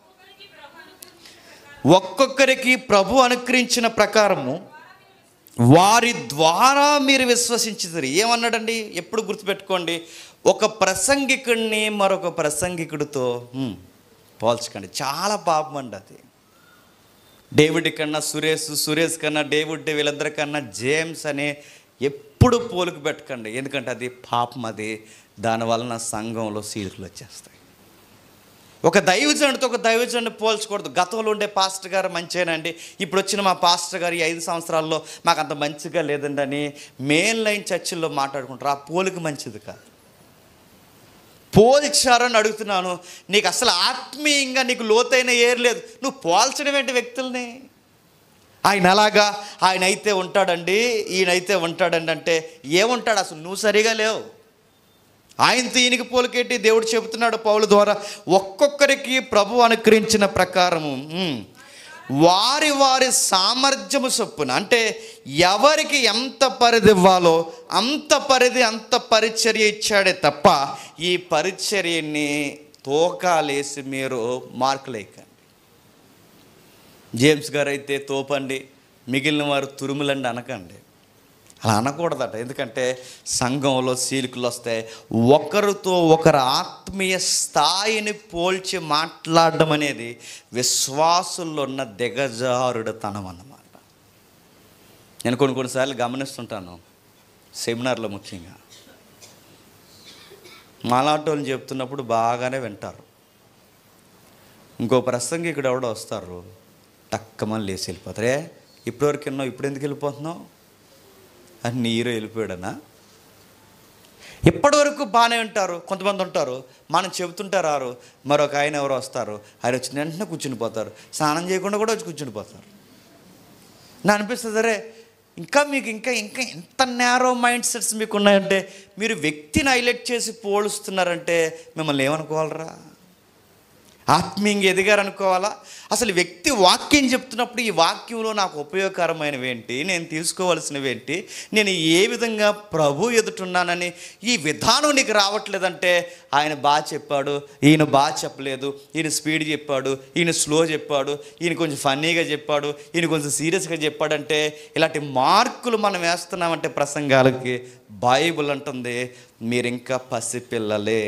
ఒక్కొక్కరికి ప్రభు అనుగ్రహించిన ప్రకారము వారి ద్వారా మీరు విశ్వసించుతారు ఏమన్నాడండి ఎప్పుడు గుర్తుపెట్టుకోండి ఒక ప్రసంగికుడిని మరొక ప్రసంగికుడితో హ్మ్, పోల్చకండి చాలా పాపం అండి అది డేవిడ్ కన్నా సురేష్ సురేష్ కన్నా డేవిడ్ వీళ్ళిద్దరి కన్నా జేమ్స్ అనే ఎప్పుడు పోలిక పెట్టకండి ఎందుకంటే అది పాపం అది దానివలన సంఘంలో సీలుకులు వచ్చేస్తాయి ఒక దైవజనుడితో ఒక దైవజనుడిని పోల్చకూడదు గతంలో ఉండే పాస్టర్ గారు మంచిగానండి ఇప్పుడు వచ్చిన మా పాస్టర్ గారు ఈ ఐదు సంవత్సరాల్లో మాకు అంత మంచిగా లేదండి అని మెయిన్ లైన్ చర్చిల్లో మాట్లాడుకుంటారు ఆ పోలిక మంచిది కాదు పోల్చారని అడుగుతున్నాను నీకు అసలు ఆత్మీయంగా నీకు లోతైన ఏరు లేదు నువ్వు పోల్చడం ఏంటి వ్యక్తుల్ని ఆయన అలాగా ఆయన అయితే ఉంటాడండి ఈయనైతే ఉంటాడండి అంటే ఏముంటాడు అసలు నువ్వు సరిగా లేవు ఆయనతో ఈయనకి పోలికేటి దేవుడు చెబుతున్నాడు పౌలు ద్వారా ఒక్కొక్కరికి ప్రభు అనుగ్రహించిన ప్రకారము ఉమ్, వారి వారి సామర్థ్యము చొప్పున అంటే ఎవరికి ఎంత పరిధి ఇవ్వాలో అంత పరిధి అంత పరిచర్య ఇచ్చాడే తప్ప ఈ పరిచర్యని తోకాలేసి మీరు మార్కులేకండి జేమ్స్ గారు అయితే తోపండి మిగిలిన వారు తురుములండి అనకండి అలా అనకూడదట ఎందుకంటే సంఘంలో సీలికలు వస్తాయి ఒకరితో ఒకరు ఆత్మీయ స్థాయిని పోల్చి మాట్లాడడం అనేది విశ్వాసుల్లో ఉన్న దిగజారుడుతనం అన్నమాట నేను కొన్ని కొన్నిసార్లు గమనిస్తుంటాను సెమినార్లో ముఖ్యంగా మాలాటోళ్ళు చెప్తున్నప్పుడు బాగానే వింటారు ఇంకో ప్రసంగికుడు ఎవడో వస్తారు టక్కమని లేచి వెళ్ళిపోతారే ఇప్పటివరకు విన్నావు ఇప్పుడు ఎందుకు వెళ్ళిపోతున్నావు అన్ని హీరో వెళ్ళిపోయాడనా ఇప్పటి వరకు బాగానే ఉంటారు కొంతమంది ఉంటారు మనం చెబుతుంటారు ఆరు మరొక ఆయన ఎవరు వస్తారు ఆయన వచ్చిన వెంటనే కూర్చుని పోతారు స్నానం చేయకుండా కూడా వచ్చి కూర్చుని పోతారు నా అనిపిస్తుంది అరే ఇంకా మీకు ఇంకా ఇంకా ఎంత నేరో మైండ్ సెట్స్ మీకు ఉన్నాయంటే మీరు వ్యక్తిని హైలైట్ చేసి పోలుస్తున్నారంటే మిమ్మల్ని ఏమనుకోవాలరా ఆత్మీయంగా ఎదిగారు అనుకోవాలా అసలు వ్యక్తి వాక్యం చెప్తున్నప్పుడు ఈ వాక్యంలో నాకు ఉపయోగకరమైనవి ఏంటి నేను తీసుకోవాల్సినవి ఏంటి నేను ఏ విధంగా ప్రభు ఎదుటున్నానని ఈ విధానం నీకు రావట్లేదంటే ఆయన బాగా చెప్పాడు ఈయన బాగా చెప్పలేదు ఈయన స్పీడ్ చెప్పాడు ఈయన స్లో చెప్పాడు ఈయన కొంచెం ఫన్నీగా చెప్పాడు ఈయన కొంచెం సీరియస్గా చెప్పాడంటే ఇలాంటి మార్కులు మనం వేస్తున్నామంటే ప్రసంగాలకి బైబుల్ అంటుంది మీరు ఇంకా పసిపిల్లలే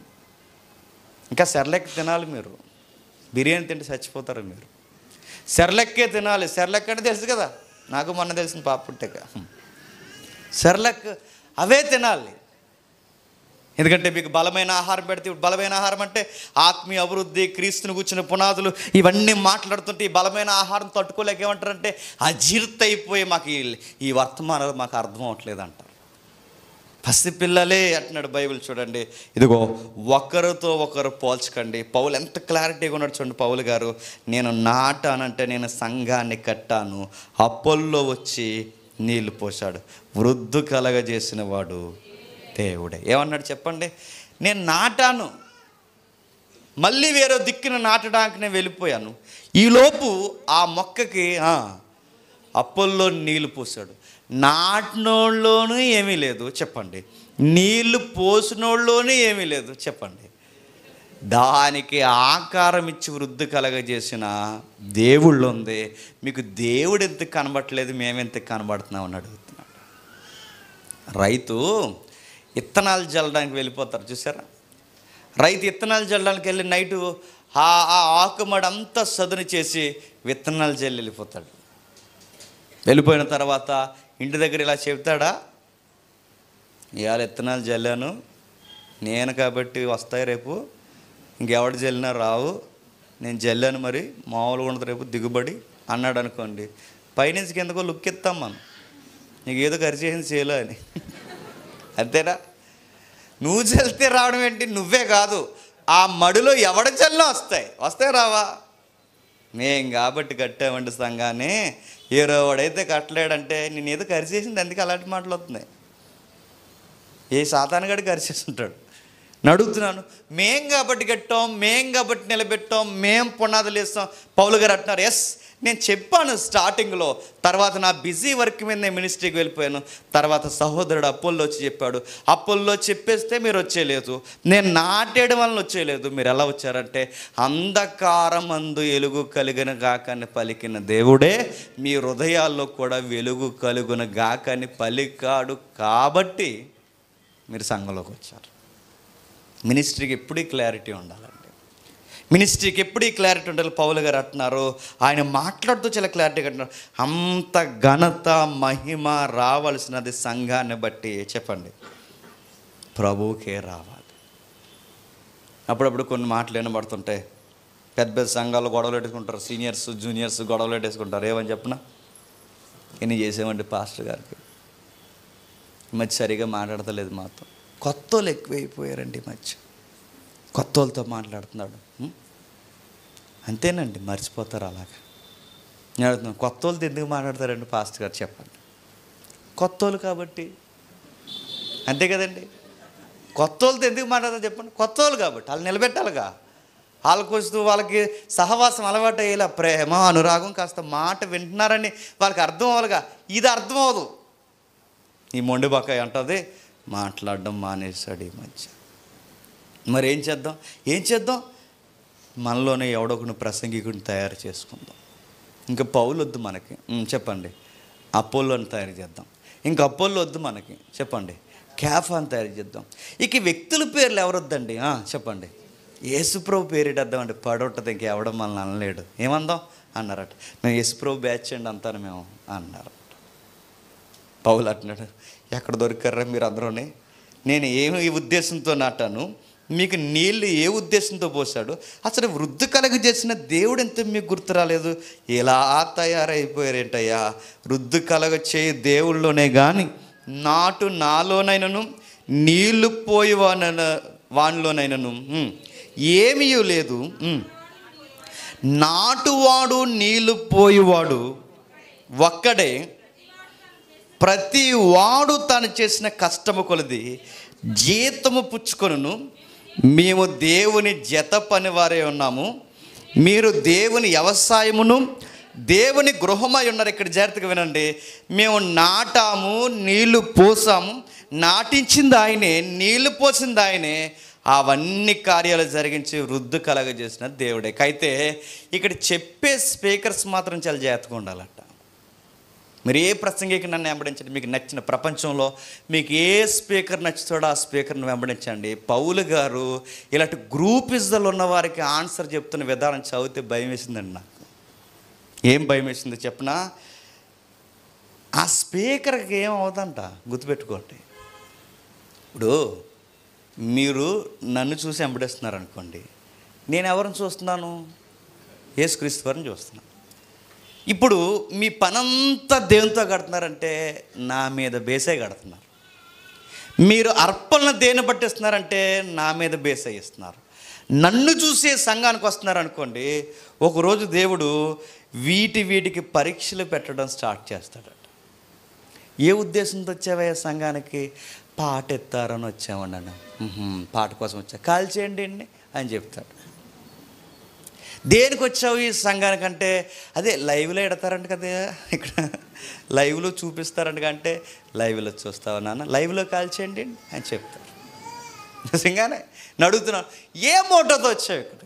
ఇంకా సెర్లెక్ తినాలి మీరు బిర్యానీ తింటే చచ్చిపోతారు మీరు సెర్లెక్కే తినాలి సెర్లెక్ అంటే తెలుసు కదా నాకు మొన్న తెలిసిన పాప పుట్టాక సెర్లెక్ అవే తినాలి ఎందుకంటే మీకు బలమైన ఆహారం పెడితే ఇప్పుడు బలమైన ఆహారం అంటే ఆత్మీయ అభివృద్ధి క్రీస్తుని కూర్చున్న పునాదులు ఇవన్నీ మాట్లాడుతుంటే ఈ బలమైన ఆహారం తట్టుకోలేక ఏమంటారంటే అజీర్త అయిపోయి మాకు ఈ- ఈ వర్తమానాలు మాకు అర్థం అవట్లేదు అంటారు పసిపిల్లలే అంటున్నాడు బైబిల్ చూడండి ఇదిగో ఒకరితో ఒకరు పోల్చకండి పౌలు ఎంత క్లారిటీగా ఉన్నాడు చూడండి పౌలు గారు నేను నాటానంటే నేను సంఘాన్ని కట్టాను అప్పల్లో వచ్చి నీళ్లు పోశాడు వృద్ధు కలగజేసిన వాడు దేవుడే ఏమన్నాడు చెప్పండి నేను నాటాను మళ్ళీ వేరే దిక్కున నాటడానికి నేను వెళ్ళిపోయాను ఈలోపు ఆ మొక్కకి ఆ, అప్పుల్లో నీళ్లు పోసాడు నాటినోళ్ళలోనూ ఏమీ లేదు చెప్పండి నీళ్లు పోసినోళ్ళలోనూ ఏమీ లేదు చెప్పండి దానికి ఆకారం ఇచ్చి వృద్ధి కలగజేసిన దేవుళ్ళు ఉంది మీకు దేవుడు ఎంత కనబడట్లేదు మేమెంత కనబడుతున్నాం అని అడుగుతున్నాడు రైతు ఇత్తనాలు జల్లడానికి వెళ్ళిపోతారు చూసారా రైతు ఇత్తనాలు జల్లడానికి వెళ్ళి నైటు ఆ ఆ ఆకుమడి అంతా సదును చేసి విత్తనాలు జల్లి వెళ్ళిపోతాడు వెళ్ళిపోయిన తర్వాత ఇంటి దగ్గర ఇలా చెబుతాడా ఇవాళ విత్తనాలు జల్లాను నేను కాబట్టి వస్తాయి రేపు ఇంకెవడు జల్లినా రావు నేను జల్లాను మరి మామూలుగా ఉండదు రేపు దిగుబడి అన్నాడు అనుకోండి పైనుంచి కిందకో లుక్ ఇస్తాం మనం నీకు ఏదో ఖర్చు చేసింది చేయలే అని అంతేనా నువ్వు చల్లితే రావడం ఏంటి నువ్వే కాదు ఆ మడిలో ఎవడ చల్లినా వస్తాయి వస్తాయి రావా మేం కాబట్టి కట్టామండి సంఘాన్ని ఏరోవాడైతే కట్టలేడంటే నేను ఏదో కరిచేసింది అందుకే అలాంటి మాటలు వస్తున్నాయి ఏ సాతానుగాడు కరిచేస్తుంటాడు నడుగుతున్నాను మేం కాబట్టి కట్టాం మేం కాబట్టి నిలబెట్టాం మేం పునాదులు వేస్తాం పౌలు గారు అంటున్నారు ఎస్ నేను చెప్పాను స్టార్టింగ్లో తర్వాత నా బిజీ వర్క్ మీద నేను మినిస్ట్రీకి వెళ్ళిపోయాను తర్వాత సహోదరుడు అప్పుల్లో వచ్చి చెప్పాడు అప్పుల్లో చెప్పేస్తే మీరు వచ్చేయలేదు నేను నాటేయడం వలన వచ్చేయలేదు మీరు ఎలా వచ్చారంటే అంధకారం అందు ఎలుగు కలిగిన గాకని పలికిన దేవుడే మీ హృదయాల్లో కూడా వెలుగు కలుగున గాకని పలికాడు కాబట్టి మీరు సంఘంలోకి వచ్చారు మినిస్ట్రీకి ఎప్పుడూ క్లారిటీ ఉండాలండి మినిస్ట్రీకి ఎప్పుడు ఈ క్లారిటీ ఉండాలి పౌలు గారు అంటున్నారు ఆయన మాట్లాడుతూ చాలా క్లారిటీగా అంటున్నారు అంత ఘనత మహిమ రావాల్సినది సంఘాన్ని బట్టి చెప్పండి ప్రభువుకే రావాలి అప్పుడప్పుడు కొన్ని మాటలు వినబడుతుంటాయి పెద్ద పెద్ద సంఘాలు గొడవలు పెట్టుకుంటారు సీనియర్స్ జూనియర్స్ గొడవలు పెట్టేసుకుంటారు ఏమని చెప్పనా ఎన్ని చేసామండి పాస్టర్ గారికి ఈ మధ్య సరిగా మాట్లాడతలేదు మాతో కొత్త వాళ్ళు ఎక్కువైపోయారండి ఈ మధ్య కొత్త వాళ్ళతో మాట్లాడుతున్నాడు ఉం? అంతేనండి మర్చిపోతారు అలాగా నేను అడుగుతున్నాను కొత్త వాళ్ళతో ఎందుకు మాట్లాడతారండి పాస్టర్ గారు చెప్పండి కొత్త వాళ్ళు కాబట్టి అంతే కదండి కొత్త వాళ్ళతో ఎందుకు మాట్లాడతారు చెప్పండి కొత్త వాళ్ళు కాబట్టి వాళ్ళు నిలబెట్టాలిగా వాళ్ళకి వస్తూ వాళ్ళకి సహవాసం అలవాటు అయ్యేలా ప్రేమ అనురాగం కాస్త మాట వింటున్నారని వాళ్ళకి అర్థం అవ్వాలిగా ఇది అర్థం అవ్వదు ఈ మొండి బకాయి అంటది మాట్లాడడం మానేశాడు ఈ మధ్య మరి ఏం చేద్దాం ఏం చేద్దాం మనలోనే ఎవడొకను ప్రసంగికుని తయారు చేసుకుందాం ఇంకా పౌలు వద్దు మనకి ఉం, చెప్పండి అపోలోని తయారు చేద్దాం ఇంకా అపోలో వద్దు మనకి చెప్పండి క్యాఫాని తయారు చేద్దాం ఇక ఈ వ్యక్తుల పేర్లు ఎవరొద్దండి ఆ, చెప్పండి యేసుప్రభు పేరిటేద్దామండి పడొట్టదు ఇంక ఎవడం మనల్ని అనలేడు ఏమందాం అన్నారట మేము యేసుప్రభు బ్యాచ్ అండి అంతాను మేము అన్నారు పౌలు అంటున్నాడు ఎక్కడ దొరికారా మీరు అందరూనే నేను ఏమి ఈ ఉద్దేశంతో నాటాను మీకు నీళ్ళు ఏ ఉద్దేశంతో పోసాడు అసలు వృద్ధి కలగజేసిన దేవుడు ఎంత మీకు గుర్తు రాలేదు ఇలా తయారైపోయారేంటయ్యా వృద్ధి కలగ చేయి దేవుళ్ళలోనే కానీ నాటు నాలోనైనను నీళ్లు పోయి వాన వానిలోనైనను ఉమ్, ఏమీ లేదు ఉమ్. నాటువాడు నీళ్లు పోయివాడు ఒక్కడే ప్రతి వాడు తాను చేసిన కష్టము కొలది జీతము పుచ్చుకొనును మేము దేవుని జత పని వారే ఉన్నాము మీరు దేవుని వ్యవసాయమును దేవుని గృహమై ఉన్నారు ఇక్కడ జాగ్రత్తగా వినండి మేము నాటాము నీళ్లు పోసాము నాటించింది ఆయనే నీళ్లు పోసింది ఆయనే అవన్నీ కార్యాలు జరిగించి వృద్ధి కలగజేసిన దేవుడే అయితే ఇక్కడ చెప్పే స్పీకర్స్ మాత్రం చాలా జాగ్రత్తగా ఉండాలంట మీరు ఏ ప్రసంగికి నన్ను వెంబడించండి మీకు నచ్చిన ప్రపంచంలో మీకు ఏ స్పీకర్ నచ్చుతాడో ఆ స్పీకర్ని వెంబడించండి పౌలు గారు ఇలాంటి గ్రూపిజాలు ఉన్న వారికి ఆన్సర్ చెప్తున్న విధానం చదివితే భయం వేసిందండి నాకు ఏం భయం వేసిందో చెప్పనా ఆ స్పీకర్కి ఏం అవదంట గుర్తుపెట్టుకోండి ఇప్పుడు మీరు నన్ను చూసి వెంబడిస్తున్నారు అనుకోండి నేను ఎవరిని చూస్తున్నాను యేసుక్రీస్తు వారిని చూస్తున్నాను ఇప్పుడు మీ పనంతా దేవునితో కడుతున్నారంటే నా మీద బేసే కడుతున్నారు మీరు అర్పణను దేని పట్టిస్తున్నారంటే నా మీద బేసే ఇస్తున్నారు నన్ను చూసే సంఘానికి వస్తున్నారు అనుకోండి ఒకరోజు దేవుడు వీటి వీటికి పరీక్షలు పెట్టడం స్టార్ట్ చేస్తాడట ఏ ఉద్దేశంతో వచ్చావయ్యా సంఘానికి పాట ఎత్తారని వచ్చామండి అన్న "ఉహుం, పాట కోసం వచ్చా కాల్ చేయండి అండి అని చెప్తాడు దేనికి వచ్చావు ఈ సంఘానికంటే అదే లైవ్లో ఎడతారంట కదా ఇక్కడ లైవ్లో చూపిస్తారంట అంటే లైవ్లో చూస్తావా నాన్న లైవ్లో కాల్ చేయండి అని చెప్తారు నిజంగానే నడుగుతున్నాను ఏ మోటోతో వచ్చావు ఇక్కడ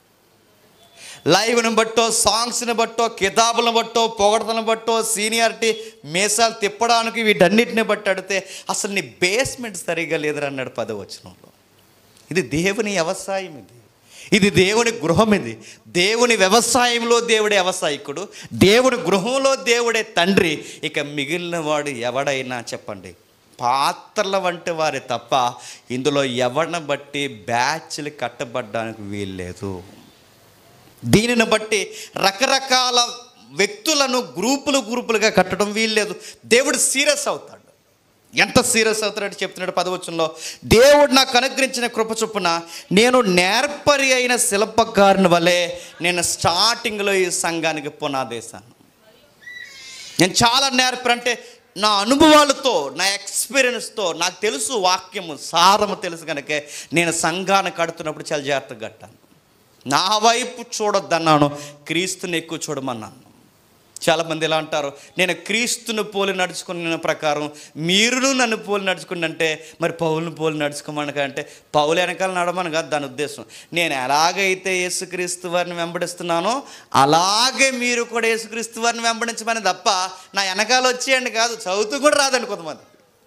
లైవ్ని బట్టో సాంగ్స్ని బట్టో కితాబులను బట్టో పొగడతలను బట్టో సీనియారిటీ మీసాలు తిప్పడానికి వీటన్నిటిని బట్టి అడితే అసలు నీ బేస్మెంట్ సరిగ్గా లేదురా అన్నాడు పదవచనంలో ఇది దేవుని వ్యవసాయం ఇది ఇది దేవుని గృహం ఇది దేవుని వ్యవసాయంలో దేవుడే వ్యవసాయకుడు దేవుని గృహంలో దేవుడే తండ్రి ఇక మిగిలిన వాడు ఎవడైనా చెప్పండి పాత్రల వంటి వారి తప్ప ఇందులో ఎవరిని బట్టి బ్యాచ్లు కట్టబడ్డానికి వీల్లేదు దీనిని బట్టి రకరకాల వ్యక్తులను గ్రూపులు గ్రూపులుగా కట్టడం వీల్లేదు దేవుడు సీరియస్ అవుతాడు ఎంత సీరియస్ అవుతాడని చెప్తున్నాడు పదవచనంలో దేవుడు నాకు అనుగ్రహించిన కృప చొప్పున నేను నేర్పరి అయిన శిల్పకారుని వలె నేను స్టార్టింగ్లో ఈ సంఘానికి పునాదేశాను నేను చాలా నేర్పరి అంటే నా అనుభవాలతో నా ఎక్స్పీరియన్స్తో నాకు తెలుసు వాక్యము సారము తెలుసు కనుక నేను సంఘాన్ని కడుతున్నప్పుడు చాలా జాగ్రత్తగా కట్టాను నా వైపు చూడొద్దన్నాను క్రీస్తుని ఎక్కువ చూడమన్నాను చాలామంది ఎలా అంటారు నేను క్రీస్తును పోలి నడుచుకున్న ప్రకారం మీరును నన్ను పోలి నడుచుకుని అంటే మరి పౌలను పోలి నడుచుకోమని అంటే పౌలు వెనకాల నడమని కాదు దాని ఉద్దేశం నేను ఎలాగైతే యేసుక్రీస్తు వారిని వెంబడిస్తున్నానో అలాగే మీరు కూడా యేసుక్రీస్తు వారిని వెంబడించమని తప్ప నా వెనకాల వచ్చేయండి కాదు చదువుతూ కూడా రాదండి కొంతమంది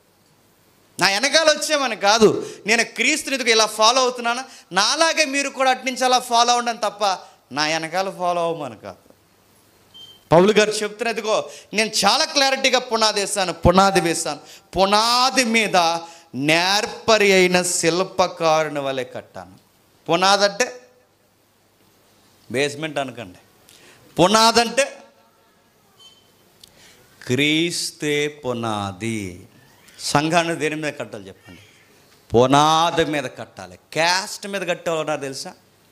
నా వెనకాల వచ్చేమని కాదు నేను క్రీస్తుని ఇదిగో ఇలా ఫాలో అవుతున్నాను నాలాగే మీరు కూడా అట్నుంచి అలా ఫాలో అవ్వడం తప్ప నా వెనకాల ఫాలో అవ్వమని కాదు పౌలు గారు చెప్తున్నదిగో నేను చాలా క్లారిటీగా పునాది వేశాను పునాది వేశాను పునాది మీద నేర్పరి అయిన శిల్పకారుని వలె కట్టాను పునాది అంటే బేస్మెంట్ అనకండి పునాది అంటే క్రీస్తే పునాది సంఘాన్ని దేని మీద కట్టాలి చెప్పండి పునాది మీద కట్టాలి క్యాస్ట్ మీద కట్టేవాళ్ళన్నారు తెలుసా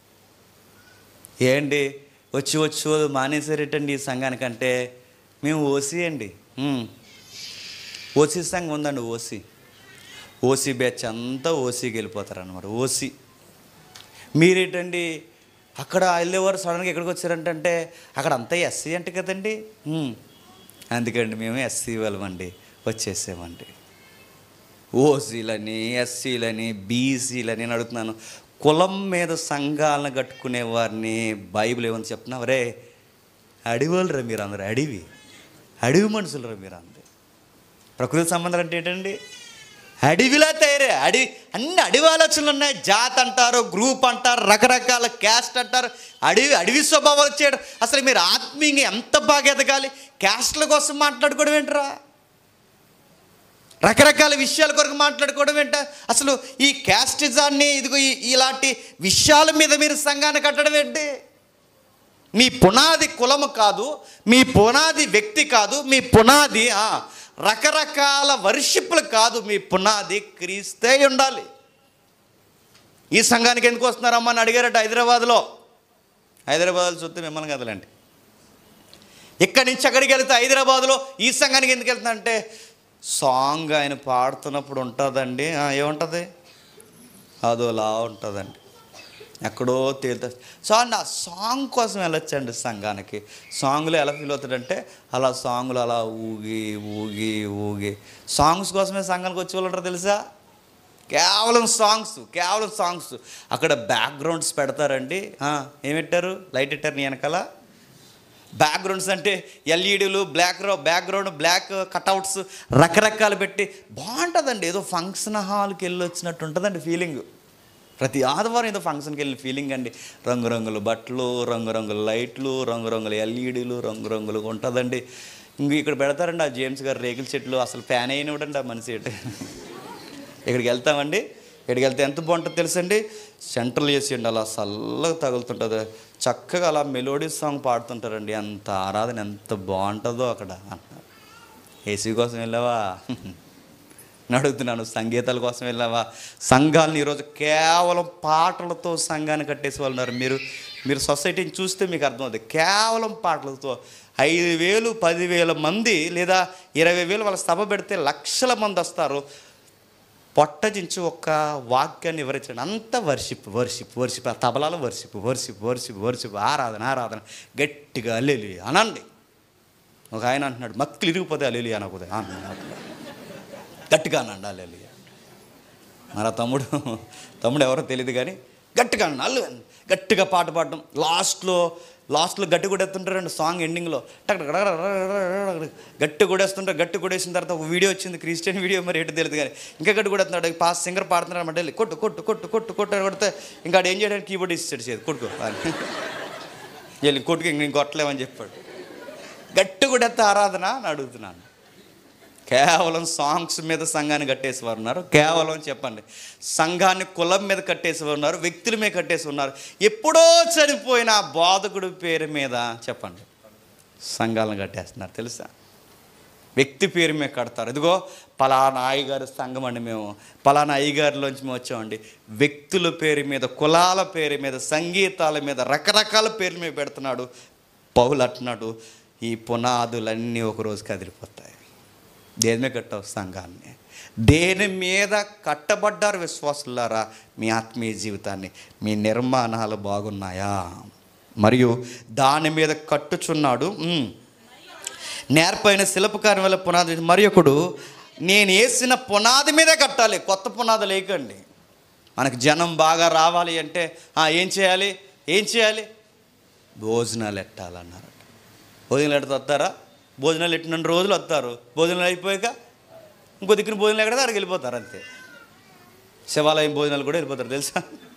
ఏంటి వచ్చి వచ్చి మానేసారేటండి ఈ సంఘానికంటే మేము ఓసీ అండి ఉమ్. ఓసీ సంఘం ఉందండి ఓసీ ఓసీ బ్యాచ్ అంతా ఓసీకి వెళ్ళిపోతారు అనమాట ఓసీ మీరేంటండి అక్కడ వెళ్ళేవారు సడన్గా ఎక్కడికి వచ్చారంటే అక్కడ అంతా ఎస్సీ అంటే కదండి ఉమ్. అందుకండి మేము ఎస్సీ వాళ్ళమండి వచ్చేసామండి ఓసీలని ఎస్సీలని బీసీలని నేను అడుగుతున్నాను కులం మీద సంఘాలను కట్టుకునే వారిని బైబిల్ ఏమని చెప్తున్నా రే అడివాళ్ళరా మీరు అందరు అడివి అడవి మనుషులరా మీరు అందరు ప్రకృతి సంబంధాలు అంటే ఏంటండి అడవిలా తయారే అడవి అన్ని అడవి ఆలోచనలు ఉన్నాయి జాత్ అంటారు గ్రూప్ అంటారు రకరకాల క్యాస్ట్ అంటారు అడవి అడవి స్వభావాలు చేయడం అసలు మీరు ఆత్మీయంగా ఎంత బాగా ఎదగాలి క్యాస్ట్ల కోసం మాట్లాడుకోవడం ఏంట్రా రకరకాల విషయాల కొరకు మాట్లాడుకోవడం ఏంట అసలు ఈ క్యాస్టిజాన్ని ఇదిగో ఈ- ఇలాంటి విషయాల మీద మీరు సంఘాన్ని కట్టడం ఏంటి మీ పునాది కులము కాదు మీ పునాది వ్యక్తి కాదు మీ పునాది ఆ, రకరకాల వర్షిప్పులు కాదు మీ పునాది క్రీస్తే ఉండాలి ఈ సంఘానికి ఎందుకు వస్తున్నారమ్మా అని అడిగారట హైదరాబాద్లో హైదరాబాద్లో చూస్తే మిమ్మల్ని కదలండి ఇక్కడి నుంచి అక్కడికి వెళ్తే హైదరాబాద్లో ఈ సంఘానికి ఎందుకు వెళ్తుందంటే సాంగ్ ఆయన పాడుతున్నప్పుడు ఉంటుందండి ఆ, ఏముంటుంది అదోలా ఉంటుందండి ఎక్కడో తేలుతుంది సో నా సాంగ్ కోసం వెళ్ళొచ్చండి సంఘానికి సాంగ్లో ఎలా ఫీల్ అవుతాడంటే అలా సాంగ్లు అలా ఊగి ఊగి ఊగి సాంగ్స్ కోసమే సంఘానికి వచ్చే వాళ్ళు ఉంటారు తెలుసా కేవలం సాంగ్స్ కేవలం సాంగ్స్ అక్కడ బ్యాక్గ్రౌండ్స్ పెడతారండి ఆ, ఏం పెట్టారు లైట్ పెట్టారు నీ వెనకాల బ్యాక్గ్రౌండ్స్ అంటే ఎల్ఈడీలు బ్లాక్ బ్యాక్గ్రౌండ్ బ్లాక్ కట్అవుట్స్ రకరకాలు పెట్టి బాగుంటుందండి ఏదో ఫంక్షన్ హాల్కి వెళ్ళి వచ్చినట్టు ఉంటుందండి ఫీలింగ్ ప్రతి ఆదివారం ఏదో ఫంక్షన్కి వెళ్ళి ఫీలింగ్ అండి రంగురంగుల బట్టలు రంగురంగుల లైట్లు రంగురంగుల ఎల్ఈడీలు రంగురంగులుగా ఉంటుందండి ఇంక ఇక్కడ పెడతారండి ఆ జేమ్స్ గారు రేకుల చెట్లు అసలు ఫ్యాన్ అయినడండి ఆ మనిషి ఇక్కడికి వెళ్తామండి ఇక్కడికి వెళ్తే ఎంత బాగుంటుందో తెలుసండి సెంట్రల్ ఏసీ అండి అలా చల్లగా తగులుతుంటుంది చక్కగా అలా మెలోడీ సాంగ్ పాడుతుంటారండి ఎంత ఆరాధన ఎంత బాగుంటుందో అక్కడ అంటున్నారు ఏసీ కోసం వెళ్ళావా నేను అడుగుతున్నాను సంగీతాల కోసం వెళ్ళావా సంఘాలను ఈరోజు కేవలం పాటలతో సంఘాన్ని కట్టేసి వాళ్ళు ఉన్నారు మీరు మీరు సొసైటీని చూస్తే మీకు అర్థమవుతుంది కేవలం పాటలతో ఐదు వేలు పదివేల మంది లేదా ఇరవై వేలు వాళ్ళ సభ పెడితే లక్షల మంది వస్తారు పొట్టజించి ఒక్క వాక్యాన్ని వివరించండి అంత వర్షిప్ వర్షిప్ వర్షిప్ ఆ తబలాలో వర్షిప్ వర్షిప్ వర్షిప్ వర్షిప్ ఆరాధన ఆరాధన గట్టిగా అల్లెలి అనండి ఒక ఆయన అంటున్నాడు మక్కులు ఇరిగిపోతే అల్లెలి అనకపోతే అన్నాడు గట్టిగా అనండి అల్లెలి మరి ఆ తమ్ముడు తమ్ముడు ఎవరో తెలియదు కానీ గట్టిగా అన్న అల్లు గట్టిగా పాట పాడడం లాస్ట్లో లాస్ట్లో గట్టి కొడేస్తుంటారండి సాంగ్ ఎండింగ్లో టక్ టక్ టక్ టక్ టక్ టక్ గట్టి కొడేస్తుంటారు గట్టి కొడేసిన తర్వాత ఒక వీడియో వచ్చింది క్రిస్టియన్ వీడియో మరి ఏంటో తెలియదు కానీ ఇంకా గట్టి కొడుతున్నాడు పాస్ సింగర్ పాడుతున్నాడు అంటే వెళ్ళి కొట్టు కొట్టు కొట్టు కొట్టు కొట్టు అని కొడితే ఇంకా ఆడు ఏం చేయడానికి కీబోర్డ్ ఇస్తాడు చేతి కొట్టుకో అని వెళ్ళి కొట్టుకు ఇంక నేను కొట్టలేమని చెప్పాడు గట్టి కొడేస్తే ఆరాధన అని అడుగుతున్నాను కేవలం సాంగ్స్ మీద సంఘాన్ని కట్టేసేవారు ఉన్నారు కేవలం చెప్పండి సంఘాన్ని కులం మీద కట్టేసేవారు ఉన్నారు వ్యక్తుల మీద కట్టేసి ఉన్నారు ఎప్పుడో చనిపోయిన ఆ బోధకుడి పేరు మీద చెప్పండి సంఘాలను కట్టేస్తున్నారు తెలుసా వ్యక్తి పేరు మీద కడతారు ఇదిగో పలానా అయ్యగారు సంఘం అండి మేము పలానా అయ్యగారిలోంచి మేము వచ్చామండి వ్యక్తుల పేరు మీద కులాల పేరు మీద సంగీతాల మీద రకరకాల పేర్ల మీద పెడుతున్నాడు పౌలు అంటున్నాడు ఈ పునాదులన్నీ ఒకరోజు కదిలిపోతాయి దేని మీద కట్టావు సంఘాన్ని దేని మీద కట్టబడ్డారు విశ్వాసులారా మీ ఆత్మీయ జీవితాన్ని మీ నిర్మాణాలు బాగున్నాయా మరియు దాని మీద కట్టుచున్నాడు ఉమ్. నేర్పైన శిల్పకారం వల్ల పునాది మరి ఒకడు నేను వేసిన పునాది మీదే కట్టాలి కొత్త పునాది లేకండి మనకు జనం బాగా రావాలి అంటే ఆ, ఏం చేయాలి ఏం చేయాలి భోజనాలు ఎట్టాలన్నారట భోజనాలు ఎట్ట వస్తారా భోజనాలు ఎట్టిన రోజులు వస్తారు భోజనాలు అయిపోయాక ఇంకో దిక్కున భోజనాలు ఎక్కడ అక్కడికి వెళ్ళిపోతారు అంతే శివాలయం భోజనాలు కూడా వెళ్ళిపోతారు తెలుసా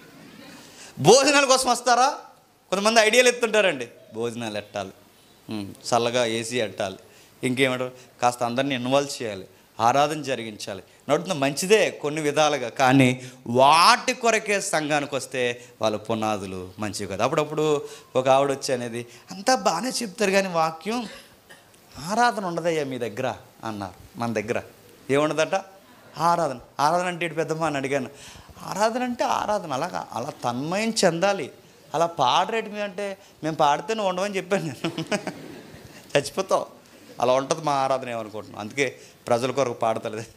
భోజనాల కోసం వస్తారా కొంతమంది ఐడియాలు ఎత్తుంటారండి భోజనాలు ఎట్టాలి ఉమ్, చల్లగా ఏసీ ఎట్టాలి ఇంకేమంటారు కాస్త అందరినీ ఇన్వాల్వ్ చేయాలి ఆరాధన జరిగించాలి నడుతుంది మంచిదే కొన్ని విధాలుగా కానీ వాటి కొరకే సంఘానికి వస్తే వాళ్ళ పునాదులు మంచివి కదా అప్పుడప్పుడు ఒక ఆవిడ వచ్చి అనేది అంతా బాగానే చెప్తారు కానీ వాక్యం ఆరాధన ఉండదయ్యా మీ దగ్గర అన్నారు మన దగ్గర ఏముండదట ఆరాధన ఆరాధన అంటే ఇటు పెద్దమ్మ అని అడిగాను ఆరాధన అంటే ఆరాధన అలాగా అలా తన్మయం చెందాలి అలా పాడరేటు మీద అంటే మేము పాడితే నువ్వు ఉండవని చెప్పాను నేను చచ్చిపోతావు అలా ఉంటుంది మా ఆరాధన ఏమనుకుంటున్నాం అందుకే ప్రజల కొరకు పాడతలేదు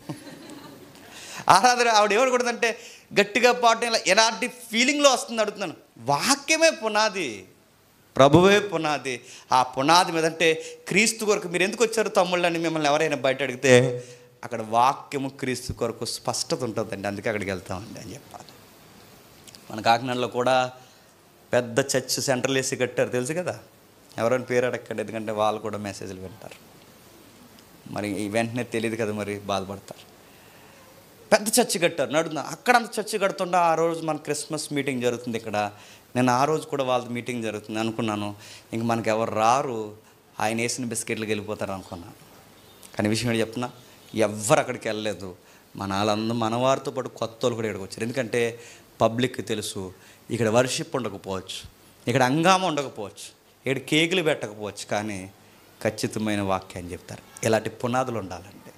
ఆరాధన ఆవిడ ఏమనుకుంటుందంటే గట్టిగా పాడటం ఇలా ఎలాంటి ఫీలింగ్లో వస్తుంది అడుగుతున్నాను వాక్యమే పునాది ప్రభువే పునాది ఆ పునాది మీద అంటే క్రీస్తు కొరకు మీరు ఎందుకు వచ్చారు తమ్ముళ్ళని మిమ్మల్ని ఎవరైనా బయట అడిగితే అక్కడ వాక్యము క్రీస్తు కొరకు స్పష్టత ఉంటుందండి అందుకే అక్కడికి వెళ్తామండి అని చెప్పాలి మన కాకినాడలో కూడా పెద్ద చర్చ్ సెంట్రల్ ఏసీ కట్టారు తెలుసు కదా ఎవరైనా పేరు అడగండి ఎందుకంటే వాళ్ళు కూడా మెసేజ్లు వింటారు మరి ఈ వెంటనే తెలియదు కదా మరి బాధపడతారు పెద్ద చర్చి కట్టారు నడున అక్కడ అంత చర్చి కడుతుండే ఆ రోజు మన క్రిస్మస్ మీటింగ్ జరుగుతుంది ఇక్కడ నేను ఆ రోజు కూడా వాళ్ళ మీటింగ్ జరుగుతుంది అనుకున్నాను ఇంక మనకి ఎవరు రారు ఆయన వేసిన బిస్కెట్లకు వెళ్ళిపోతారు అనుకున్నాను కానీ విషయం ఏంటి చెప్తున్నా ఎవ్వరు అక్కడికి వెళ్ళలేదు మన వాళ్ళందరూ మన వారితో పాటు కొత్త వాళ్ళు కూడా ఇక్కడికి వచ్చారు ఎందుకంటే పబ్లిక్కి తెలుసు ఇక్కడ వర్షిప్ ఉండకపోవచ్చు ఇక్కడ అంగామ ఉండకపోవచ్చు ఇక్కడ కేకులు పెట్టకపోవచ్చు కానీ ఖచ్చితమైన వాక్యాన్ని చెప్తారు ఇలాంటి పునాదులు ఉండాలండి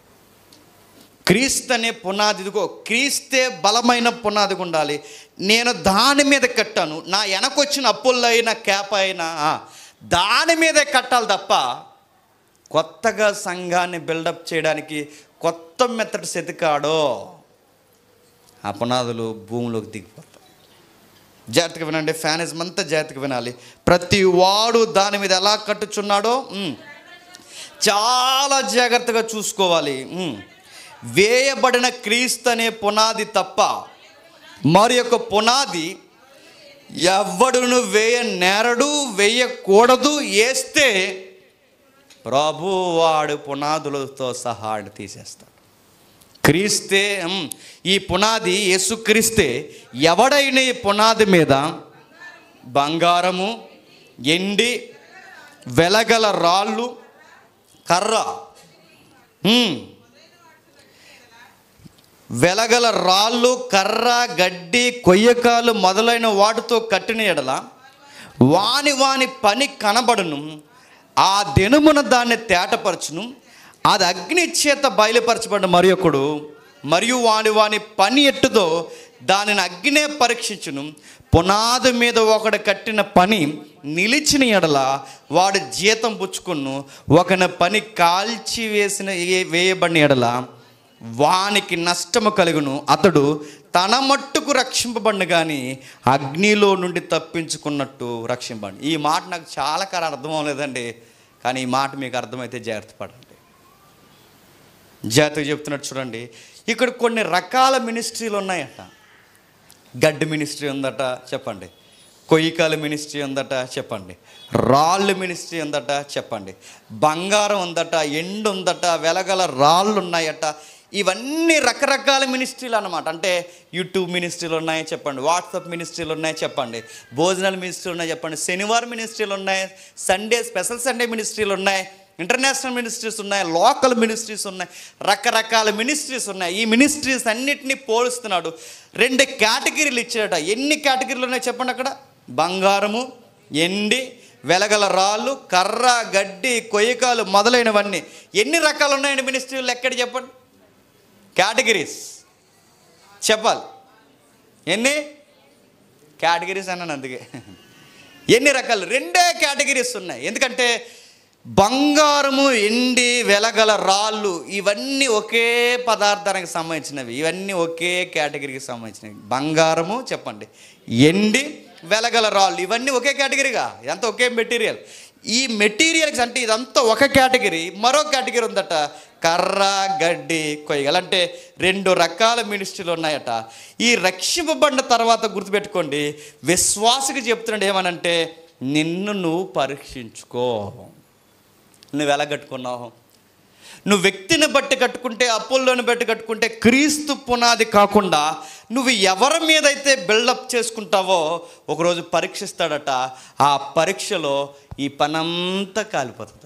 క్రీస్తు అనే పునాది ఇదిగో క్రీస్తే బలమైన పునాది ఉండాలి నేను దాని మీద కట్టాను నా వెనకొచ్చిన అప్పుల్లో అయినా క్యాప్ అయినా ఆ, దాని మీదే కట్టాలి తప్ప కొత్తగా సంఘాన్ని బిల్డప్ చేయడానికి కొత్త మెత్తటి సెతికాడో ఆ పునాదులు భూమిలోకి దిగిపోతాయి జాగ్రత్తగా వినండి ఫ్యానిజం అంతా జాగ్రత్తగా వినాలి ప్రతి వాడు దాని మీద ఎలా కట్టుచున్నాడో ఉమ్, చాలా జాగ్రత్తగా చూసుకోవాలి ఉమ్. వేయబడిన క్రీస్తు అనే పునాది తప్ప మరి యొక్క పునాది ఎవడును వేయ నేరడు వేయకూడదు వేస్తే ప్రభు వాడు పునాదులతో సహా ఆయన తీసేస్తాడు క్రీస్తే ఉమ్, ఈ పునాది యేసుక్రీస్తే ఎవడైనా ఈ పునాది మీద బంగారము ఎండి వెలగల రాళ్ళు కర్ర ఉమ్, వెలగల రాళ్ళు కర్ర గడ్డి కొయ్యకాలు మొదలైన వాటితో కట్టిన ఎడల వాని వాని పని కనబడును ఆ దినమున దాన్ని తేటపరచును అది అగ్ని చేత బయలుపరచబడిన మరి ఒకడు మరియు వాని వాని పని ఎట్టుదో దానిని అగ్నే పరీక్షించును పునాది మీద ఒకడు కట్టిన పని నిలిచిన ఎడల వాడు జీతం పుచ్చుకును ఒకని పని కాల్చి వేసిన వేయబడిన ఎడల వానికి నష్టము కలుగును అతడు తన మట్టుకు రక్షింపబడిన కానీ అగ్నిలో నుండి తప్పించుకున్నట్టు రక్షింపండి ఈ మాట నాకు చాలా కాలం అర్థం అవ్వలేదండి కానీ ఈ మాట మీకు అర్థమైతే జాగ్రత్త పడండి జాగ్రత్తగా చెప్తున్నట్టు చూడండి ఇక్కడ కొన్ని రకాల మినిస్ట్రీలు ఉన్నాయట గడ్డి మినిస్ట్రీ ఉందట చెప్పండి కొయ్యికాల మినిస్ట్రీ ఉందట చెప్పండి రాళ్ళు మినిస్ట్రీ ఉందట చెప్పండి బంగారం ఉందట ఎండు ఉందట వెలగల రాళ్ళు ఉన్నాయట ఇవన్నీ రకరకాల మినిస్ట్రీలు అన్నమాట అంటే యూట్యూబ్ మినిస్ట్రీలు ఉన్నాయి చెప్పండి వాట్సాప్ మినిస్ట్రీలు ఉన్నాయి చెప్పండి భోజనాల మినిస్ట్రీలు ఉన్నాయి చెప్పండి శనివారం మినిస్ట్రీలు ఉన్నాయి సండే స్పెషల్ సండే మినిస్ట్రీలు ఉన్నాయి ఇంటర్నేషనల్ మినిస్ట్రీస్ ఉన్నాయి లోకల్ మినిస్ట్రీస్ ఉన్నాయి రకరకాల మినిస్ట్రీస్ ఉన్నాయి ఈ మినిస్ట్రీస్ అన్నిటినీ పోలుస్తున్నాడు రెండు కేటగిరీలు ఇచ్చాడట ఎన్ని కేటగిరీలు ఉన్నాయి చెప్పండి అక్కడ బంగారము ఎండి వెలగల రాళ్ళు కర్ర గడ్డి కొయ్యకాలు మొదలైనవన్నీ ఎన్ని రకాలు ఉన్నాయండి మినిస్ట్రీలు ఎక్కడ చెప్పండి కేటగిరీస్ చెప్పాలి ఎన్ని కేటగిరీస్ అన్నాను అందుకే ఎన్ని రకాలు రెండే కేటగిరీస్ ఉన్నాయి ఎందుకంటే బంగారము ఎండి వెలగల రాళ్ళు ఇవన్నీ ఒకే పదార్థానికి సంబంధించినవి ఇవన్నీ ఒకే కేటగిరీకి సంబంధించినవి బంగారము చెప్పండి ఎండి వెలగల రాళ్ళు ఇవన్నీ ఒకే కేటగిరీగా ఇదంతా ఒకే మెటీరియల్ ఈ మెటీరియల్స్ అంటే ఇదంతా ఒక కేటగిరీ మరో కేటగిరీ ఉందట కర్ర గడ్డి కొయ్యగల అంటే రెండు రకాల మినిస్ట్రీలు ఉన్నాయట ఈ రక్షింపబడిన తర్వాత గుర్తుపెట్టుకోండి విశ్వాసకి చెప్తున్నాడు ఏమనంటే నిన్ను నువ్వు పరీక్షించుకో నువ్వు ఎలా కట్టుకున్నావు నువ్వు వ్యక్తిని బట్టి కట్టుకుంటే అప్పుల్లోని బట్టి కట్టుకుంటే క్రీస్తు పునాది కాకుండా నువ్వు ఎవరి మీద అయితే బిల్డప్ చేసుకుంటావో ఒకరోజు పరీక్షిస్తాడట ఆ పరీక్షలో ఈ పనంతా కాలిపోతుందట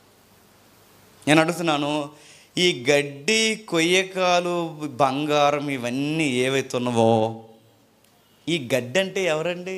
నేను అడుగుతున్నాను ఈ గడ్డి కొయ్యకాలు బంగారం ఇవన్నీ ఏవైతే ఉన్నావో ఈ గడ్డి అంటే ఎవరండి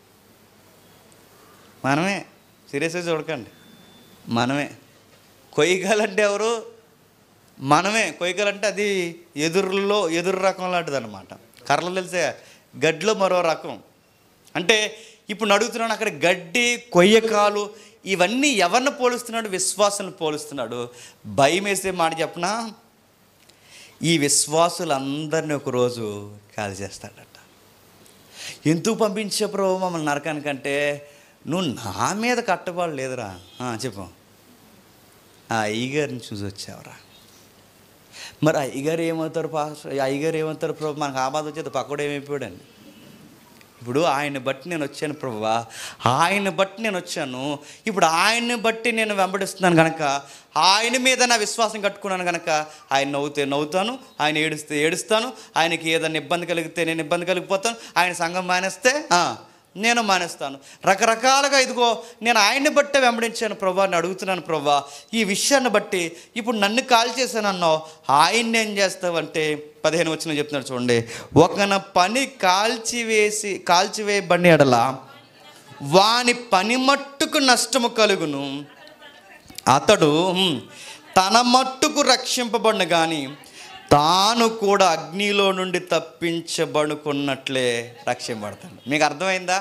మనమే సీరియస్గా చూడకండి మనమే కొయ్యకాలంటే ఎవరు మనమే కొయ్యకాలంటే అది ఎదురులో ఎదురు రకం లాంటిది అనమాట కర్రలు తెలిసే గడ్డిలో మరో రకం అంటే ఇప్పుడు నేను అడుగుతున్నాను అక్కడ గడ్డి కొయ్యకాలు ఇవన్నీ ఎవరిని పోలుస్తున్నాడు విశ్వాసాన్ని పోలుస్తున్నాడు భయం వేసే మాట చెప్పనా ఈ విశ్వాసులందరినీ ఒకరోజు కాల్ చేస్తాడట ఎందుకు పంపించే ప్రభు మమ్మల్ని నరకానికంటే నువ్వు నా మీద కట్టబడి లేదురా ఆ, చెప్పు ఆ అయ్యగారిని చూసి వచ్చావురా మరి అయ్యగారు ఏమవుతారు పాస్టర్ అయ్యగారు ఏమవుతారు ప్రభు మనకు ఆ బాధ వచ్చేది పక్కడు ఏమైపోయాడండి ఇప్పుడు ఆయన బట్టి నేను వచ్చాను ప్రభువా ఆయన బట్టి నేను వచ్చాను ఇప్పుడు ఆయన్ని బట్టి నేను వెంబడిస్తున్నాను కనుక ఆయన మీద నా విశ్వాసం కట్టుకున్నాను కనుక ఆయన నవ్వుతే నవ్వుతాను ఆయన ఏడుస్తే ఏడుస్తాను ఆయనకి ఏదైనా ఇబ్బంది కలిగితే నేను ఇబ్బంది కలిగిపోతాను ఆయన సంఘం మానేస్తే ఆ, నేను మానేస్తాను రకరకాలుగా ఇదిగో నేను ఆయన్ని బట్టే వెంబడించాను ప్రభా అని అడుగుతున్నాను ప్రభా ఈ విషయాన్ని బట్టి ఇప్పుడు నన్ను కాల్ చేశాను అన్నావు ఆయన్ని ఏం చేస్తావంటే పదిహేను వచ్చిన చెప్తున్నాడు చూడండి ఒకన పని కాల్చివేసి కాల్చివేయబడిన ఎడల వాని పని మట్టుకు నష్టము కలుగును అతడు హ్మ్, తన మట్టుకు రక్షింపబడిన కానీ తాను కూడా అగ్నిలో నుండి తప్పించబడుకున్నట్లే రక్షింపడతాడు మీకు అర్థమైందా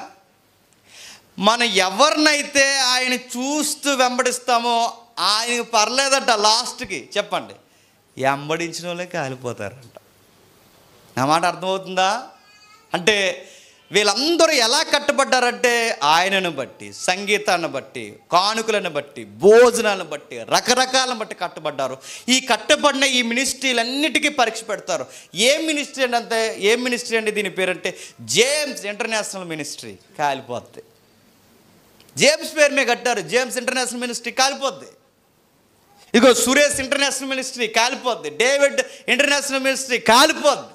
మనం ఎవరినైతే ఆయన చూస్తూ వెంబడిస్తామో ఆయనకి పర్లేదట లాస్ట్కి చెప్పండి వెంబడించిన వాళ్ళే కాలిపోతారంట నా మాట అర్థమవుతుందా అంటే వీళ్ళందరూ ఎలా కట్టబడ్డారంటే ఆయనను బట్టి సంగీతాన్ని బట్టి కానుకలను బట్టి భోజనాలను బట్టి రకరకాలను బట్టి కట్టబడ్డారు ఈ కట్టబడిన ఈ మినిస్ట్రీలన్నిటికీ పరీక్ష పెడతారు ఏ మినిస్ట్రీ అంటే ఏ మినిస్ట్రీ అండి దీని పేరంటే జేమ్స్ ఇంటర్నేషనల్ మినిస్ట్రీ కాలిపోద్ది జేమ్స్ పేరు మీద కట్టారు జేమ్స్ ఇంటర్నేషనల్ మినిస్ట్రీ కాలిపోద్ది ఇగో సురేష్ ఇంటర్నేషనల్ మినిస్ట్రీ కాలిపోద్ది డేవిడ్ ఇంటర్నేషనల్ మినిస్ట్రీ కాలిపోద్ది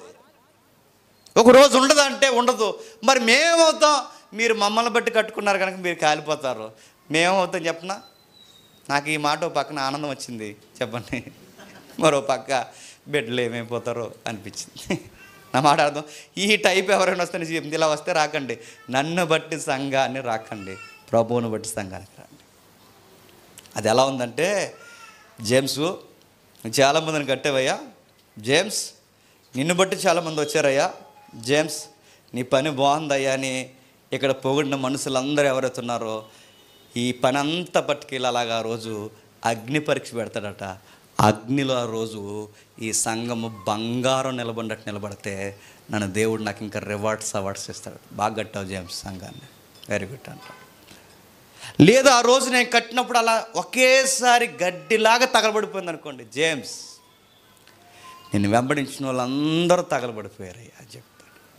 ఒక రోజు ఉండదంటే ఉండదు మరి మేమవుతాం మీరు మమ్మల్ని బట్టి కట్టుకున్నారు కనుక మీరు కాలిపోతారు మేమవుతాం చెప్పనా నాకు ఈ మాట ఓ పక్కన ఆనందం వచ్చింది చెప్పండి మరో పక్క బిడ్డలు ఏమైపోతారో అనిపించింది నా మాట అర్థం ఈ టైప్ ఎవరైనా వస్తే నేను చెప్పింది ఇలా వస్తే రాకండి నన్ను బట్టి సంఘాన్ని రాకండి ప్రభువును బట్టి సంఘానికి రండి అది ఎలా ఉందంటే జేమ్స్ చాలామందిని కట్టేవయ్యా జేమ్స్ నిన్ను బట్టి చాలామంది వచ్చారయ్యా జేమ్స్ నీ పని బాగుందయ్యా అని ఇక్కడ పొగిడిన మనుషులందరూ ఎవరైతే ఉన్నారో ఈ పని అంతా పట్టుకెళ్ళి అలాగా ఆ రోజు అగ్ని పరీక్ష పెడతాడట అగ్నిలో ఆ రోజు ఈ సంఘము బంగారం నిలబడినట్టు నిలబడితే నన్ను దేవుడు నాకు ఇంకా రివార్డ్స్ అవార్డ్స్ ఇస్తాడు బాగా కట్టావు జేమ్స్ సంఘాన్ని వెరీ గుడ్ అంటాడు లేదా ఆ రోజు నేను కట్టినప్పుడు అలా ఒకేసారి గడ్డిలాగా తగలబడిపోయింది అనుకోండి జేమ్స్ నేను వెంబడించిన వాళ్ళందరూ తగలబడిపోయారు అది చెప్తాడు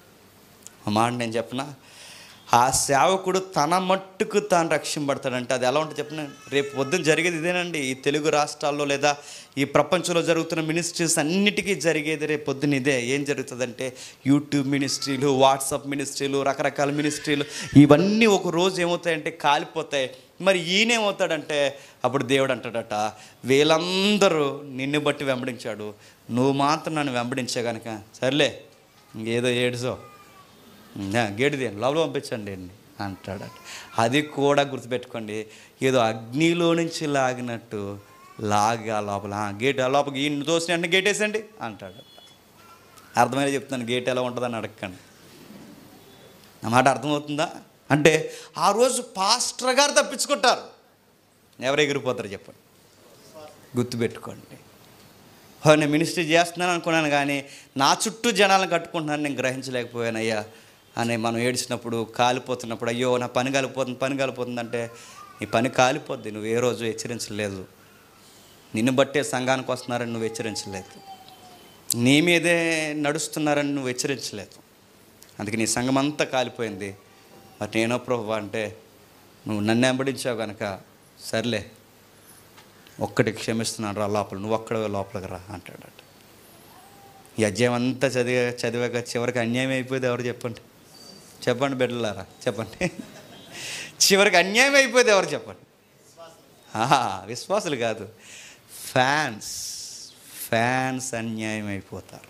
ఆ మాట నేను చెప్పనా ఆ సేవకుడు తన మట్టుకు తాను రక్షింపడతాడంటే అది ఎలా ఉంటుంది చెప్పిన రేపు పొద్దున జరిగేది ఇదేనండి ఈ తెలుగు రాష్ట్రాల్లో లేదా ఈ ప్రపంచంలో జరుగుతున్న మినిస్ట్రీస్ అన్నిటికీ జరిగేది రేపు పొద్దున ఇదే ఏం జరుగుతుందంటే యూట్యూబ్ మినిస్ట్రీలు వాట్సాప్ మినిస్ట్రీలు రకరకాల మినిస్ట్రీలు ఇవన్నీ ఒక రోజు ఏమవుతాయంటే కాలిపోతాయి మరి ఈయనేమవుతాడంటే అప్పుడు దేవుడు అంటాడట వీళ్ళందరూ నిన్ను బట్టి వెంబడించాడు నువ్వు మాత్రం నన్ను వెంబడించే కనుక సర్లే ఇంకేదో ఏడుసో గేటుది లోపల పంపించండి అండి అంటాడట అది కూడా గుర్తుపెట్టుకోండి ఏదో అగ్నిలో నుంచి లాగినట్టు లాగా లోపల "ఆ, గేట్ ఆ లోపల ఈ తోసిన అంటే గేట్ వేసండి అంటాడు అర్థమైనా చెప్తున్నాను గేట్ ఎలా ఉంటుందని అడగండి నా మాట అర్థమవుతుందా అంటే ఆ రోజు పాస్టర్ గారు తప్పించుకుంటారు ఎవరు ఎగిరిపోతారు చెప్పండి గుర్తుపెట్టుకోండి "ఓ, నేను మినిస్ట్రీ చేస్తున్నాను అనుకున్నాను కానీ నా చుట్టూ జనాలను కట్టుకుంటున్నాను నేను గ్రహించలేకపోయాను అయ్యా అని మనం ఏడ్చినప్పుడు కాలిపోతున్నప్పుడు అయ్యో నా పని కాలిపోతుంది పని కాలిపోతుంది అంటే నీ పని కాలిపోద్ది నువ్వు ఏ రోజు హెచ్చరించలేదు నిన్ను బట్టే సంఘానికి వస్తున్నారని నువ్వు హెచ్చరించలేదు నీ మీదే నడుస్తున్నారని నువ్వు హెచ్చరించలేదు అందుకే నీ సంఘం అంతా కాలిపోయింది మరి నేనో ప్రభు అంటే నువ్వు నన్ను వెంబడించావు కనుక సర్లే ఒక్కటి క్షమిస్తున్నాను రా లోపల నువ్వు ఒక్కడే లోపలికి రా అంటాడట ఈ అధ్యాయం అంతా చదివా చదివాక చివరికి అన్యాయం అయిపోయింది ఎవరు చెప్పండి చెప్పండి బిడ్డలారా చెప్పండి చివరికి అన్యాయం అయిపోయింది ఎవరు చెప్పండి ఆహా, విశ్వాసులు కాదు ఫ్యాన్స్ ఫ్యాన్స్ అన్యాయం అయిపోతారు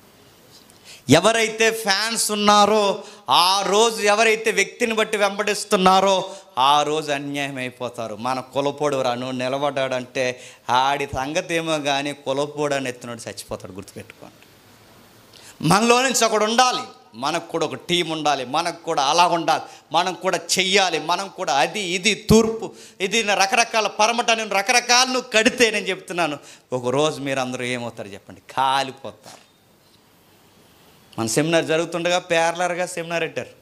ఎవరైతే ఫ్యాన్స్ ఉన్నారో ఆ రోజు ఎవరైతే వ్యక్తిని బట్టి వెంబడిస్తున్నారో ఆ రోజు అన్యాయం అయిపోతారు మన కులపోడు రాను నిలబడ్డాడంటే ఆడి సంగతి ఏమో కానీ కులపోడు అని ఎత్తున్నాడు చచ్చిపోతాడు గుర్తుపెట్టుకోండి మనలో నుంచి ఒకడు ఉండాలి మనకు కూడా ఒక టీం ఉండాలి మనకు కూడా అలా ఉండాలి మనం కూడా చెయ్యాలి మనం కూడా అది ఇది తూర్పు ఇది నా రకరకాల పరమటాన్ని రకరకాలను కడితే నేను చెప్తున్నాను ఒక రోజు మీరు అందరూ ఏమవుతారు చెప్పండి కాలిపోతారు మన సెమినార్ జరుగుతుండగా పేర్లర్గా సెమినార్ పెట్టారు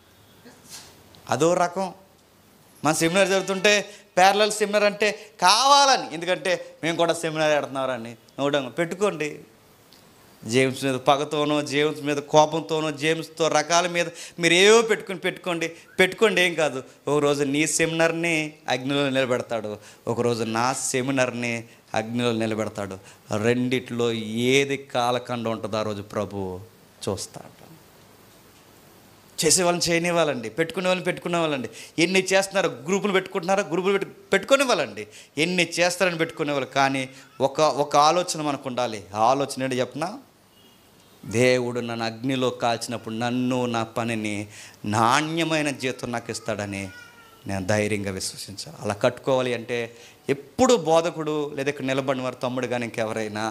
అదో రకం మన సెమినార్ జరుగుతుంటే పేర్లల్ సెమినార్ అంటే కావాలని ఎందుకంటే మేము కూడా సెమినార్ పెడుతున్నారని నోడం పెట్టుకోండి జేమ్స్ మీద పగతోనో జేమ్స్ మీద కోపంతోనో జేమ్స్తో రకాల మీద మీరు ఏవో పెట్టుకుని పెట్టుకోండి పెట్టుకోండి ఏం కాదు ఒకరోజు నీ సెమినార్ని అగ్నిలో నిలబెడతాడు ఒకరోజు నా సెమినార్ని అగ్నిలో నిలబెడతాడు రెండిట్లో ఏది కాలకండ ఉంటుందో ఆ రోజు ప్రభు చూస్తాడు చేసే వాళ్ళని చేయనివ్వాలండి పెట్టుకునే వాళ్ళని పెట్టుకునే వాళ్ళండి ఎన్ని చేస్తున్నారో గ్రూపులు పెట్టుకుంటున్నారో గ్రూపులు పెట్టు పెట్టుకునే వాళ్ళండి ఎన్ని చేస్తారని పెట్టుకునే వాళ్ళు కానీ ఒక ఒక ఆలోచన మనకు ఉండాలి ఆ ఆలోచన ఏంటి చెప్పనా దేవుడు నన్ను అగ్నిలో కాల్చినప్పుడు నన్ను నా పనిని నాణ్యమైన జీతం నాకు ఇస్తాడని నేను ధైర్యంగా విశ్వసించాను అలా కట్టుకోవాలి అంటే ఎప్పుడు బోధకుడు లేదా ఇక్కడ నిలబడిన వారు తమ్ముడు కానీ ఇంకెవరైనా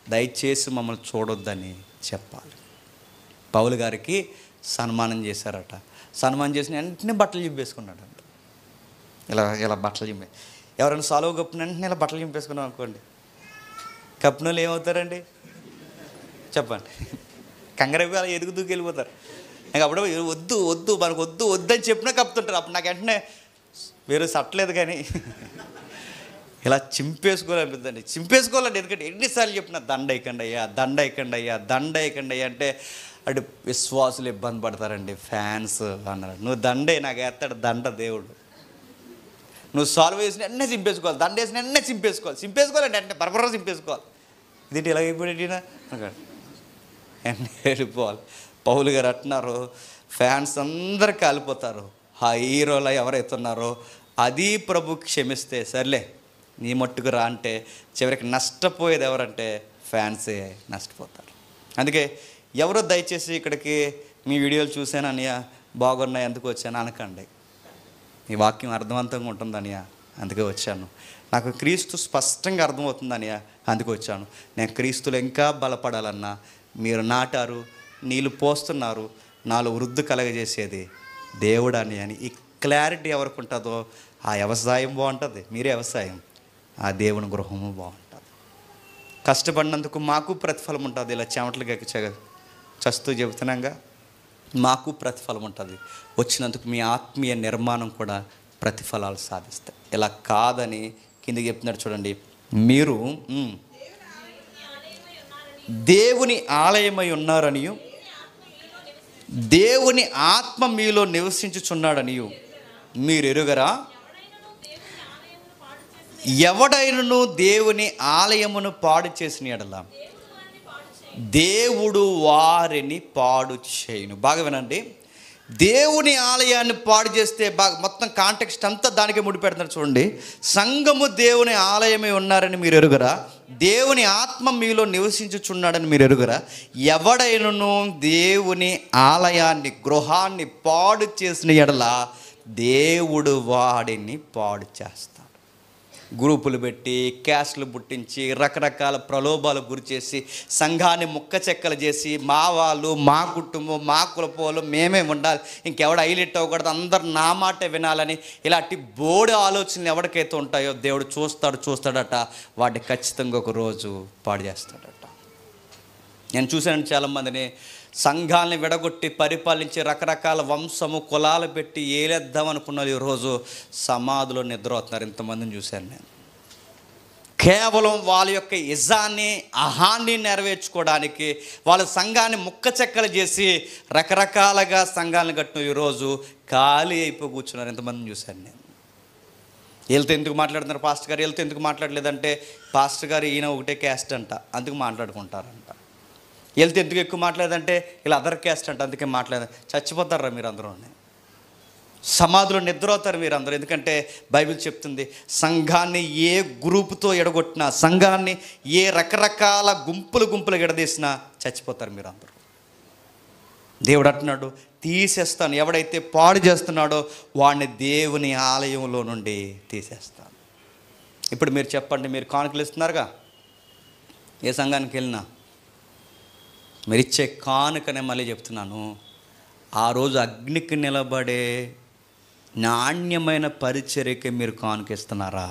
దయచేసి మమ్మల్ని చూడొద్దని చెప్పాలి పౌలు గారికి సన్మానం చేశారట సన్మానం చేసిన వెంటనే బట్టలు చింపేసుకున్నాడు అంట ఇలా ఇలా బట్టలు చింపే ఎవరైనా సాల్వ్ కప్పిన వెంటనే ఇలా బట్టలు చింపేసుకున్నాం అనుకోండి కప్పిన వాళ్ళు ఏమవుతారండి చెప్పండి కంగారు అలా ఎదుగు దూకి వెళ్ళిపోతారు నాకు అప్పుడు వద్దు వద్దు మనకు వద్దు వద్దని చెప్పినా కప్పుతుంటారు అప్పుడు నాకు వెంటనే వేరే సట్టలేదు కానీ ఇలా చింపేసుకోవాలనిపిద్దండి చింపేసుకోవాలండి ఎందుకంటే ఎన్నిసార్లు చెప్పినా దండ ఎక్కండి అయ్యా దండ ఎక్కండి అయ్యా దండ ఎక్కండి అయ్యా అంటే అటు విశ్వాసులు ఇబ్బంది పడతారండి ఫ్యాన్స్ అన్నారు నువ్వు దండే నాకు వేస్తాడు దండ దేవుడు నువ్వు సాల్వ్ చేసిన వెంటనే చింపేసుకోవాలి దండ వేసిన వెంటనే చింపేసుకోవాలి చింపేసుకోవాలండి అంటే బరబర చింపేసుకోవాలి ఇది ఇలా అయిపోయినా వెంటనే వెళ్ళిపోవాలి పౌలు గారు అంటున్నారు ఫ్యాన్స్ అందరు కాలిపోతారు ఆ హీరోలు ఎవరైతే ఉన్నారో అది ప్రభు క్షమిస్తే సర్లే నీ మట్టుకు రా అంటే చివరికి నష్టపోయేది ఎవరంటే ఫ్యాన్సే నష్టపోతారు అందుకే ఎవరో దయచేసి ఇక్కడికి మీ వీడియోలు చూశాను అనియా బాగున్నాయి ఎందుకు వచ్చాను అనకండి ఈ వాక్యం అర్థవంతంగా ఉంటుందనియా అందుకే వచ్చాను నాకు క్రీస్తు స్పష్టంగా అర్థమవుతుందనియా అందుకే వచ్చాను నేను క్రీస్తులు ఇంకా బలపడాలన్నా మీరు నాటారు నీళ్ళు పోస్తున్నారు నాలో వృద్ధి కలగజేసేది దేవుడు అని అని ఈ క్లారిటీ ఎవరికి ఉంటుందో ఆ వ్యవసాయం బాగుంటుంది మీరే వ్యవసాయం ఆ దేవుని గృహము బాగుంటుంది కష్టపడినందుకు మాకు ప్రతిఫలం ఉంటుంది ఇలా చెమటలుగా చె- చస్తూ చెబుతున్నాగా మాకు ప్రతిఫలం ఉంటుంది వచ్చినందుకు మీ ఆత్మీయ నిర్మాణం కూడా ప్రతిఫలాలు సాధిస్తాయి ఇలా కాదని కిందకి చెప్తున్నాడు చూడండి మీరు మ్, దేవుని ఆలయమై ఉన్నారనియు దేవుని ఆత్మ మీలో నివసించుచున్నాడనియు మీరు ఎరుగరా ఎవడైనను దేవుని ఆలయమును పాడు చేసిన ఎడల దేవుడు వారిని పాడు చేయును బాగా వినండి దేవుని ఆలయాన్ని పాడు చేస్తే బాగా మొత్తం కాంటెక్స్ట్ అంతా దానికి ముడిపెడుతున్నారు చూడండి సంఘము దేవుని ఆలయమే ఉన్నారని మీరు ఎరుగరా దేవుని ఆత్మ మీలో నివసించుచున్నాడని మీరు ఎరుగరా ఎవడైనను దేవుని ఆలయాన్ని గృహాన్ని పాడు చేసిన ఎడల దేవుడు వాడిని పాడు చేస్తాడు గ్రూపులు పెట్టి క్యాస్ట్లు పుట్టించి రకరకాల ప్రలోభాలు గురి చేసి సంఘాన్ని ముక్క చెక్కలు చేసి మా వాళ్ళు మా కుటుంబం మా కులపోలు మేమే ఉండాలి ఇంకెవడ హైలైట్ అవ్వకూడదు అందరు నా మాటే వినాలని ఇలాంటి బోడి ఆలోచనలు ఎవరికైతే ఉంటాయో దేవుడు చూస్తాడు చూస్తాడట వాటిని ఖచ్చితంగా ఒక రోజు పాడు చేస్తాడట నేను చూశాను చాలామందిని సంఘాలని విడగొట్టి పరిపాలించి రకరకాల వంశము కులాలు పెట్టి ఏలేద్దాం అనుకున్నారు ఈరోజు సమాధిలో నిద్ర అవుతున్నారు ఇంతమందిని చూశాను నేను కేవలం వాళ్ళ యొక్క ఇజాన్ని అహాన్ని నెరవేర్చుకోవడానికి వాళ్ళ సంఘాన్ని ముక్క చెక్కలు చేసి రకరకాలుగా సంఘాలను కట్టిన ఈరోజు ఖాళీ అయిపోయి కూర్చున్నారు ఎంతమందిని చూశాను నేను వీళ్ళతో ఎందుకు మాట్లాడుతున్నారు పాస్టర్ గారు వీళ్ళతో ఎందుకు మాట్లాడలేదంటే పాస్టర్ గారు ఈయన ఒకటే క్యాస్ట్ అంట అందుకు మాట్లాడుకుంటారంట వీళ్ళతో ఎందుకు ఎక్కువ మాట్లాడదంటే వీళ్ళు అదర్ క్యాస్ట్ అంట అందుకే మాట్లాడ చచ్చిపోతారా మీరు అందరూ సమాధిలో నిద్రవుతారు మీరు అందరూ ఎందుకంటే బైబిల్ చెప్తుంది సంఘాన్ని ఏ గ్రూపుతో ఎడగొట్టినా సంఘాన్ని ఏ రకరకాల గుంపులు గుంపులు ఎడదీసినా చచ్చిపోతారు మీరు అందరూ దేవుడు అంటున్నాడు తీసేస్తాను ఎవడైతే పాడు చేస్తున్నాడో వాడిని దేవుని ఆలయంలో నుండి తీసేస్తాను ఇప్పుడు మీరు చెప్పండి మీరు కానుకలు ఇస్తున్నారుగా ఏ సంఘానికి వెళ్ళినా మీరు ఇచ్చే కానుకనే మళ్ళీ చెప్తున్నాను ఆ రోజు అగ్నికి నిలబడే నాణ్యమైన పరిచర్యకి మీరు కానుకిస్తున్నారా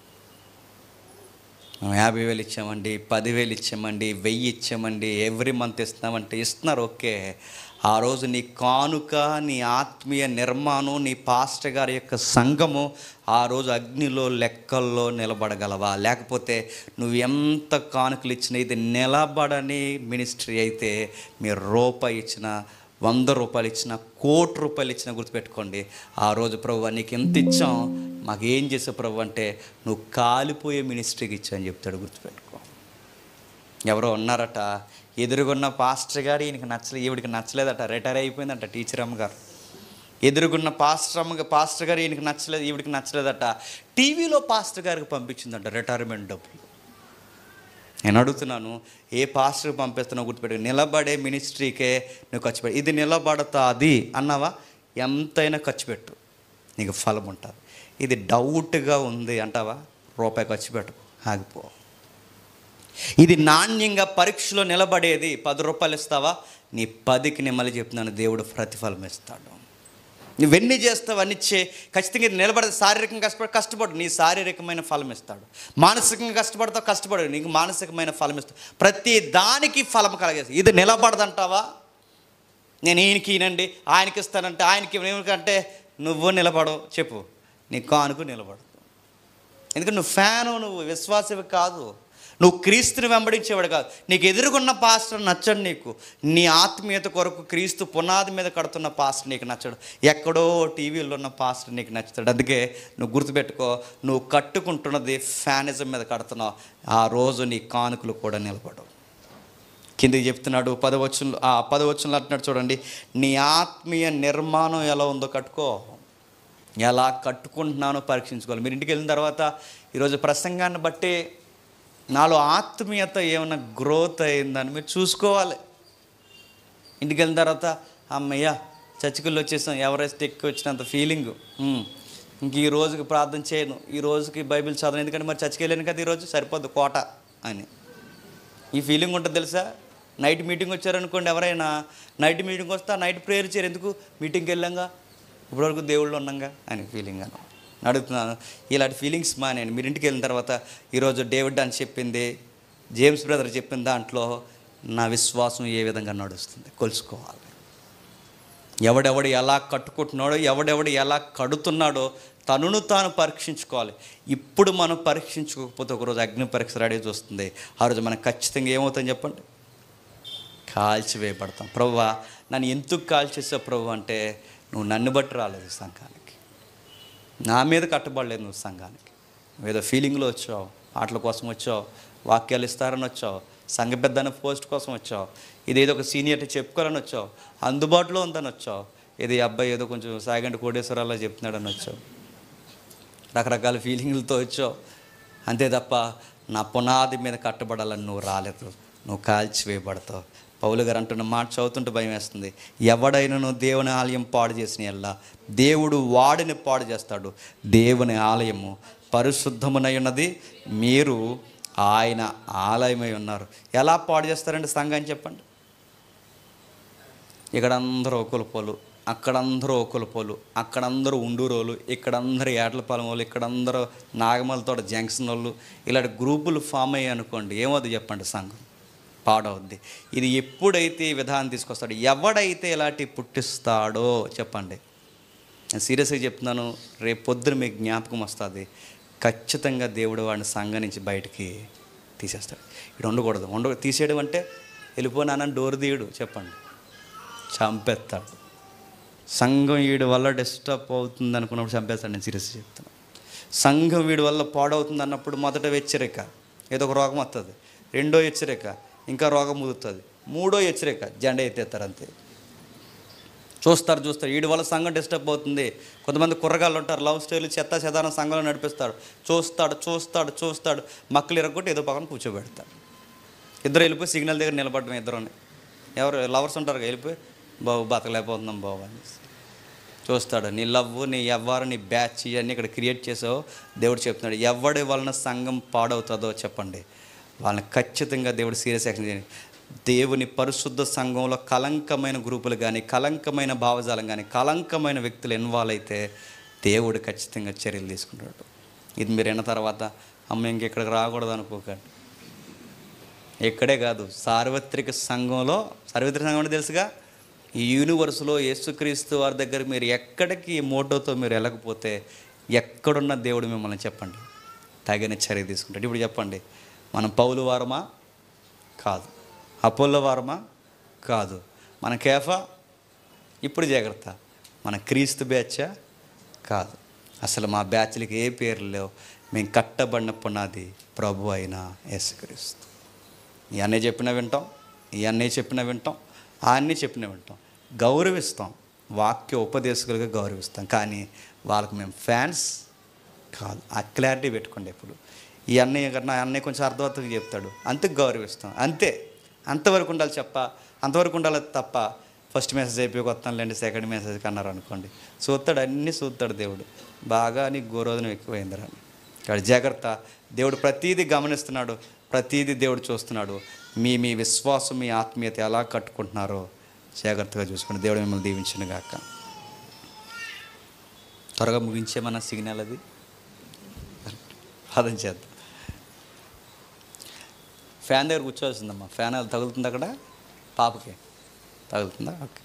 మేము యాభై వేలు ఇచ్చామండి పదివేలు ఇచ్చామండి వెయ్యి ఇచ్చామండి ఎవ్రీ మంత్ ఇస్తున్నామంటే ఇస్తున్నారు ఓకే ఆ రోజు నీ కానుక నీ ఆత్మీయ నిర్మాణం నీ పాస్టర్ గారి యొక్క సంఘము ఆ రోజు అగ్నిలో లెక్కల్లో నిలబడగలవా లేకపోతే నువ్వు ఎంత కానుకలు ఇచ్చినా ఇది నిలబడని మినిస్ట్రీ అయితే మీరు రూపాయి ఇచ్చిన వంద రూపాయలు ఇచ్చిన కోటి రూపాయలు ఇచ్చిన గుర్తుపెట్టుకోండి ఆ రోజు ప్రభు నీకు ఎంత ఇచ్చాం మాకు ఏం చేసే ప్రభు అంటే నువ్వు కాలిపోయే మినిస్ట్రీకి ఇచ్చా అని చెప్తాడు గుర్తుపెట్టుకో ఎవరో ఉన్నారట ఎదురుగున్న పాస్టర్ గారు ఈయనకి నచ్చలేదు ఈవిడికి నచ్చలేదట రిటైర్ అయిపోయిందంట టీచర్ అమ్మగారు ఎదురుగున్న పాస్టర్ అమ్మ పాస్టర్ గారు ఈయనకి నచ్చలేదు ఈవిడికి నచ్చలేదట టీవీలో పాస్టర్ గారికి పంపించిందంట రిటైర్మెంట్ డబ్బులు నేను అడుగుతున్నాను ఏ పాస్టర్కి పంపిస్తున్నావు గుర్తుపెట్టు నిలబడే మినిస్ట్రీకే నువ్వు ఖర్చు పెట్టు ఇది నిలబడతాది అన్నావా ఎంతైనా ఖర్చు పెట్టు నీకు ఫలం ఉంటుంది ఇది డౌట్గా ఉంది అంటావా రూపాయి ఖర్చు పెట్టు ఆగిపో ఇది నాణ్యంగా పరీక్షలో నిలబడేది పది రూపాయలు ఇస్తావా నీ పదికి నేను మళ్ళీ చెప్తున్నాను దేవుడు ప్రతిఫలం ఇస్తాడు నువ్వెన్ని చేస్తావు అన్ని చే ఖచ్చితంగా ఇది నిలబడదు శారీరకంగా కష్టపడి కష్టపడు నీ శారీరకమైన ఫలం ఇస్తాడు మానసికంగా కష్టపడతావు కష్టపడు నీకు మానసికమైన ఫలం ఇస్తాడు ప్రతి దానికి ఫలం కలగేసి ఇది నిలబడదంటావా నేను ఈయనకి ఈయనండి ఆయనకి ఇస్తానంటే ఆయనకి ఏమిటంటే నువ్వు నిలబడవు చెప్పు నీ కానుకు నిలబడదు ఎందుకంటే నువ్వు ఫ్యాను నువ్వు విశ్వాసవి కాదు నువ్వు క్రీస్తుని వెంబడించేవాడు కాదు నీకు ఎదురుగున్న పాస్టర్ నచ్చడు నీకు నీ ఆత్మీయత కొరకు క్రీస్తు పునాది మీద కడుతున్న పాస్టర్ నీకు నచ్చడు ఎక్కడో టీవీలో ఉన్న పాస్టర్ నీకు నచ్చుతాడు అందుకే నువ్వు గుర్తుపెట్టుకో నువ్వు కట్టుకుంటున్నది ఫ్యానిజం మీద కడుతున్నావు ఆ రోజు నీ కానుకలు కూడా నిలబడవు కిందకి చెప్తున్నాడు పదవచనంలో ఆ పదవచనంలో అంటున్నాడు చూడండి నీ ఆత్మీయ నిర్మాణం ఎలా ఉందో కట్టుకో ఎలా కట్టుకుంటున్నానో పరీక్షించుకోవాలి మీరు ఇంటికి వెళ్ళిన తర్వాత ఈరోజు ప్రసంగాన్ని బట్టి నాలో ఆత్మీయత ఏమైనా గ్రోత్ అయిందని మీరు చూసుకోవాలి ఇంటికి వెళ్ళిన తర్వాత అమ్మయ్య చర్చికల్లో వచ్చేసాం ఎవరెస్ట్ ఎక్కి వచ్చినంత ఫీలింగ్ ఇంక ఈ రోజుకి ప్రార్థన చేయను ఈ రోజుకి బైబిల్ చదవను ఎందుకంటే మరి చర్చికి వెళ్ళాను కదా ఈరోజు సరిపోద్ది కోట అని ఈ ఫీలింగ్ ఉంటుంది తెలుసా నైట్ మీటింగ్ వచ్చారనుకోండి ఎవరైనా నైట్ మీటింగ్ వస్తే ఆ నైట్ ప్రేయర్ చేయరు ఎందుకు మీటింగ్కి వెళ్ళాంగా ఇప్పటివరకు దేవుళ్ళు ఉన్నాగా అని ఫీలింగ్ అను అడుగుతున్నాను ఇలాంటి ఫీలింగ్స్ మానేయండి మీరు ఇంటికి వెళ్ళిన తర్వాత ఈరోజు డేవిడ్ అని చెప్పింది జేమ్స్ బ్రదర్ చెప్పిన దాంట్లో నా విశ్వాసం ఏ విధంగా నడుస్తుంది కొలుసుకోవాలి ఎవడెవడు ఎలా కట్టుకుంటున్నాడో ఎవడెవడు ఎలా కడుతున్నాడో తనును తాను పరీక్షించుకోవాలి ఇప్పుడు మనం పరీక్షించుకోకపోతే ఒకరోజు అగ్ని పరీక్ష రెడీ చూస్తుంది ఆ రోజు మనకు ఖచ్చితంగా ఏమవుతుందని చెప్పండి కాల్చివేయబడతాం ప్రవ్వా నన్ను ఎందుకు కాల్చేసావు ప్రభు అంటే నువ్వు నన్ను బట్టి రాలేదు ఈ సంఘానికి నా మీద కట్టబడలేదు నువ్వు సంఘానికి నువ్వు ఏదో ఫీలింగ్లో వచ్చావు ఆటల కోసం వచ్చావు వాక్యాలు ఇస్తారని వచ్చావు సంఘ పెద్దన పోస్ట్ కోసం వచ్చావు ఇదేదో ఒక సీనియర్టీ చెప్పుకోవాలని వచ్చావు అందుబాటులో ఉందని వచ్చావు ఇది ఈ అబ్బాయి ఏదో కొంచెం సాగంటి కోటేశ్వరాల్లో చెప్తున్నాడని వచ్చావు రకరకాల ఫీలింగ్లతో వచ్చావు అంతే తప్ప నా పునాది మీద కట్టబడాలని నువ్వు రాలేదు నువ్వు కాల్చివేయబడతావు పౌలు గారు అంటున్న మాట చదువుతుంటే భయం వేస్తుంది ఎవడైనాను దేవుని ఆలయం పాడు చేసిన ఎల్లా దేవుడు వాడిని పాడు చేస్తాడు దేవుని ఆలయము పరిశుద్ధమునై ఉన్నది మీరు ఆయన ఆలయమై ఉన్నారు ఎలా పాడు చేస్తారండి సంఘాన్ని చెప్పండి ఇక్కడ అందరూ ఒకలుపోలు అక్కడందరూ ఒకలుపోలు అక్కడందరూ ఉండూరోలు ఇక్కడందరూ ఏటలపాలెం వాళ్ళు ఇక్కడందరూ నాగమలతోట జంక్షన్ వాళ్ళు ఇలాంటి గ్రూపులు ఫామ్ అయ్యాయి అనుకోండి ఏమవుతుంది చెప్పండి సంఘం పాడవుద్ది ఇది ఎప్పుడైతే ఈ విధానం తీసుకొస్తాడో ఎవడైతే ఇలాంటి పుట్టిస్తాడో చెప్పండి నేను సీరియస్గా చెప్తున్నాను రేపు పొద్దున మీకు జ్ఞాపకం వస్తుంది ఖచ్చితంగా దేవుడు వాడిని సంఘం నుంచి బయటికి తీసేస్తాడు ఇక్కడ ఉండకూడదు ఉండ తీసేయడం అంటే వెళ్ళిపోనానని డోర్ తీయడు చెప్పండి చంపేస్తాడు సంఘం వీడి వల్ల డిస్టర్బ్ అవుతుంది అనుకున్నప్పుడు చంపేస్తాడు నేను సీరియస్గా చెప్తాను సంఘం వీడి వల్ల పాడవుతుంది అన్నప్పుడు మొదట హెచ్చరిక ఏదో ఒక రోగం వస్తుంది రెండో హెచ్చరిక ఇంకా రోగం ముదుతుంది మూడో హెచ్చరిక జెండా ఎత్తేస్తారు అంతే చూస్తారు చూస్తారు వీడి వల్ల సంఘం డిస్టర్బ్ అవుతుంది కొంతమంది కుర్రగాళ్ళు ఉంటారు లవ్ స్టోరీలు చెత్త చెదారం సంఘంలో నడిపిస్తాడు చూస్తాడు చూస్తాడు చూస్తాడు మక్కలు ఇరగొట్టి ఏదో పక్కన కూర్చోబెడతాడు ఇద్దరు వెళ్ళిపోయి సిగ్నల్ దగ్గర నిలబడడం ఇద్దరుని ఎవరు లవర్స్ ఉంటారు కదా, వెళ్ళిపోయి బాబు బతకలేకపోతున్నాం బాబు అని చూస్తాడు నీ లవ్ నీ ఎవ్వరు నీ బ్యాచ్ ఇవన్నీ ఇక్కడ క్రియేట్ చేసావు దేవుడు చెప్తున్నాడు ఎవడి వలన సంఘం పాడవుతుందో చెప్పండి వాళ్ళని ఖచ్చితంగా దేవుడు సీరియస్ యాక్షన్ చేయండి దేవుని పరిశుద్ధ సంఘంలో కలంకమైన గ్రూపులు కానీ కలంకమైన భావజాలం కానీ కలంకమైన వ్యక్తులు ఇన్వాల్వ్ అయితే దేవుడు ఖచ్చితంగా చర్యలు తీసుకుంటాడు ఇది మీరు విన్న తర్వాత అమ్మ ఇంకెక్కడికి రాకూడదు అనుకోకండి ఇక్కడే కాదు సార్వత్రిక సంఘంలో సార్వత్రిక సంఘం అంటే తెలుసుగా ఈ యూనివర్స్లో యేసుక్రీస్తు వారి దగ్గర మీరు ఎక్కడికి ఈ మోటోతో మీరు వెళ్ళకపోతే ఎక్కడున్న దేవుడు మిమ్మల్ని చెప్పండి తగిన చర్య తీసుకుంటాడు ఇప్పుడు చెప్పండి మనం పౌలు వారమా కాదు అపోల్ల వారమా కాదు మన కేఫా ఇప్పుడు జాగ్రత్త మన క్రీస్తు బ్యాచా కాదు అసలు మా బ్యాచ్లకి ఏ పేర్లు లేవు మేము కట్టబడిన పునాది ప్రభు అయిన యేసుక్రీస్తు ఈ అన్నయ్య చెప్పిన వింటాం ఈ అన్నయ్య చెప్పిన వింటాం ఆ అన్నయ్య చెప్పిన వింటాం గౌరవిస్తాం వాక్య ఉపదేశకులుగా గౌరవిస్తాం కానీ వాళ్ళకి మేము ఫ్యాన్స్ కాదు ఆ క్లారిటీ పెట్టుకోండి ఎప్పుడు ఈ అన్నయ్య కన్నా అన్నయ్య కొంచెం అర్థవంతంగా చెప్తాడు అంతే గౌరవిస్తాం అంతే అంతవరకు ఉండాలి చెప్ప అంతవరకు ఉండాలి తప్ప ఫస్ట్ మెసేజ్ అయిపోయి వస్తానులేండి సెకండ్ మెసేజ్ అన్నారు అనుకోండి చూస్తాడు అన్నీ చూస్తాడు దేవుడు బాగా నీకు గోరోధనం ఎక్కువైందిరా ఇక్కడ జాగ్రత్త దేవుడు ప్రతీది గమనిస్తున్నాడు ప్రతీది దేవుడు చూస్తున్నాడు మీ మీ విశ్వాసం మీ ఆత్మీయత ఎలా కట్టుకుంటున్నారో జాగ్రత్తగా చూసుకోండి దేవుడు మిమ్మల్ని దీవించిన గాక త్వరగా ముగించేమన్నా సిగ్నల్ అది ప్రార్థన చేద్దాం ఫ్యాన్ దగ్గర కూర్చోవాల్సిందమ్మా ఫ్యాన్ అది తగులుతుంది అక్కడ పాపకి తగులుతుందా ఓకే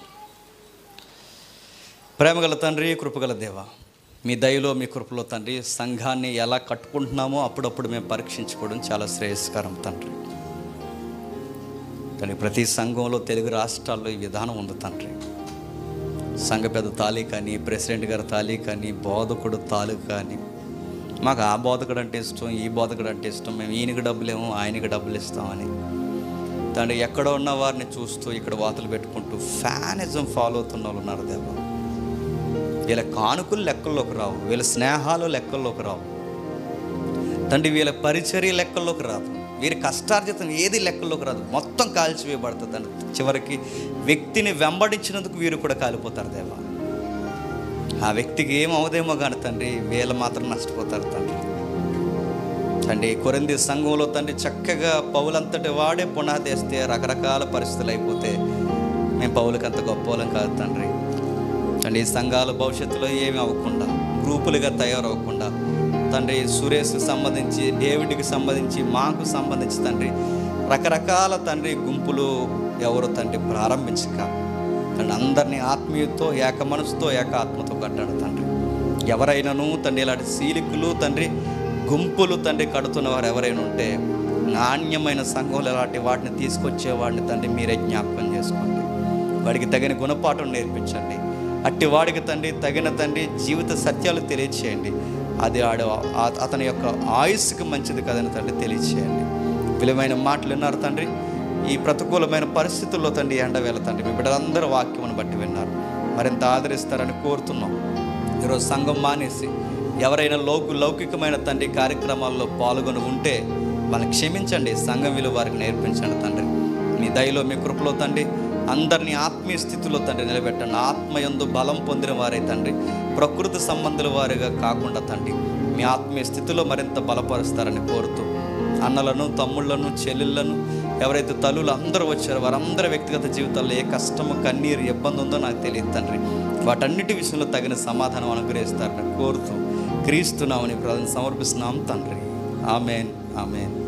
ప్రేమగల తండ్రి కృపగల దేవ మీ దయలో మీ కృపలో తండ్రి సంఘాన్ని ఎలా కట్టుకుంటున్నామో అప్పుడప్పుడు మేము పరీక్షించుకోవడం చాలా శ్రేయస్కరం తండ్రి కానీ ప్రతి సంఘంలో తెలుగు రాష్ట్రాల్లో ఈ విధానం ఉంది తండ్రి సంఘ పెద్ద తాలీ కానీ ప్రెసిడెంట్ గారి తాలీ కానీ బోధకుడు తాలూ కానీ మాకు ఆ బోధకుడు అంటే ఇష్టం ఈ బోధకుడు అంటే ఇష్టం మేము ఈయనకి డబ్బులేమో ఆయనకి డబ్బులు ఇస్తామని తండ్రి ఎక్కడ ఉన్న వారిని చూస్తూ ఇక్కడ వాతలు పెట్టుకుంటూ ఫ్యానిజం ఫాలో అవుతున్న వాళ్ళు ఉన్నారు దేవా వీళ్ళ కానుకలు లెక్కల్లోకి రావు వీళ్ళ స్నేహాలు లెక్కల్లోకి రావు తండ్రి వీళ్ళ పరిచర్య లెక్కల్లోకి రాదు వీరి కష్టార్జితం ఏది లెక్కల్లోకి రాదు మొత్తం కాల్చివేయబడుతుంది తండ్రి చివరికి వ్యక్తిని వెంబడించినందుకు వీరు కూడా కాలిపోతారు దేవా ఆ వ్యక్తికి ఏం అవదేమో కానీ తండ్రి వీళ్ళు మాత్రం నష్టపోతారు తండ్రి తండ్రి కొరింది సంఘంలో తండ్రి చక్కగా పౌలంతటి వాడే పునాది వేస్తే రకరకాల పరిస్థితులు అయిపోతే మేము పౌలకి అంత గొప్ప వాళ్ళం కాదు తండ్రి తండ్రి ఈ సంఘాల భవిష్యత్తులో ఏమి అవ్వకుండా గ్రూపులుగా తయారవ్వకుండా తండ్రి సురేష్కి సంబంధించి డేవిడ్కి సంబంధించి మాకు సంబంధించి తండ్రి రకరకాల తండ్రి గుంపులు ఎవరు తండ్రి ప్రారంభించక తండ్రి అందరినీ ఆత్మీయతో ఏక మనసుతో ఏక ఆత్మతో కట్టాడు తండ్రి ఎవరైనాను తండ్రి ఇలాంటి సీలికులు తండ్రి గుంపులు తండ్రి కడుతున్న వారు ఎవరైనా ఉంటే నాణ్యమైన సంఘంలో ఇలాంటి వాటిని తీసుకొచ్చే వాడిని తండ్రి మీరే జ్ఞాపకం చేసుకోండి వాడికి తగిన గుణపాఠం నేర్పించండి అట్టి వాడికి తండ్రి తగిన తండ్రి జీవిత సత్యాలు తెలియచేయండి అది ఆడు ఆ- అతని యొక్క ఆయుస్సుకి మంచిది కదని తండ్రి తెలియచేయండి విలువైన మాటలు విన్నారు తండ్రి ఈ ప్రతికూలమైన పరిస్థితుల్లో తండ్రి ఎండవేళ తండ్రి మీ బిడ్డలందరూ వాక్యమును బట్టి విన్నారు మరింత ఆదరిస్తారని కోరుతున్నాం ఈరోజు సంఘం మానేసి ఎవరైనా లౌకు లౌకికమైన తండ్రి కార్యక్రమాల్లో పాల్గొని ఉంటే వాళ్ళని క్షమించండి సంఘం విలువ వారికి నేర్పించండి తండ్రి మీ దయలో మీ కృపలో తండ్రి అందరినీ ఆత్మీయ స్థితిలో తండ్రి నిలబెట్టండి ఆత్మయందు బలం పొందిన వారే తండ్రి ప్రకృతి సంబంధుల వారిగా కాకుండా తండ్రి మీ ఆత్మీయ స్థితిలో మరింత బలపరుస్తారని కోరుతూ అన్నలను తమ్ముళ్లను చెల్లెళ్ళను ఎవరైతే తల్లులు అందరూ వచ్చారో వారందరి వ్యక్తిగత జీవితాల్లో ఏ కష్టము కన్నీరు ఇబ్బంది ఉందో నాకు తెలియదు తండ్రి వాటన్నిటి విషయంలో తగిన సమాధానం అనుగ్రహిస్తారని కోరుతూ క్రీస్తున్నామని ప్రజలను సమర్పిస్తున్నాం తండ్రి ఆమెన్ ఆమెన్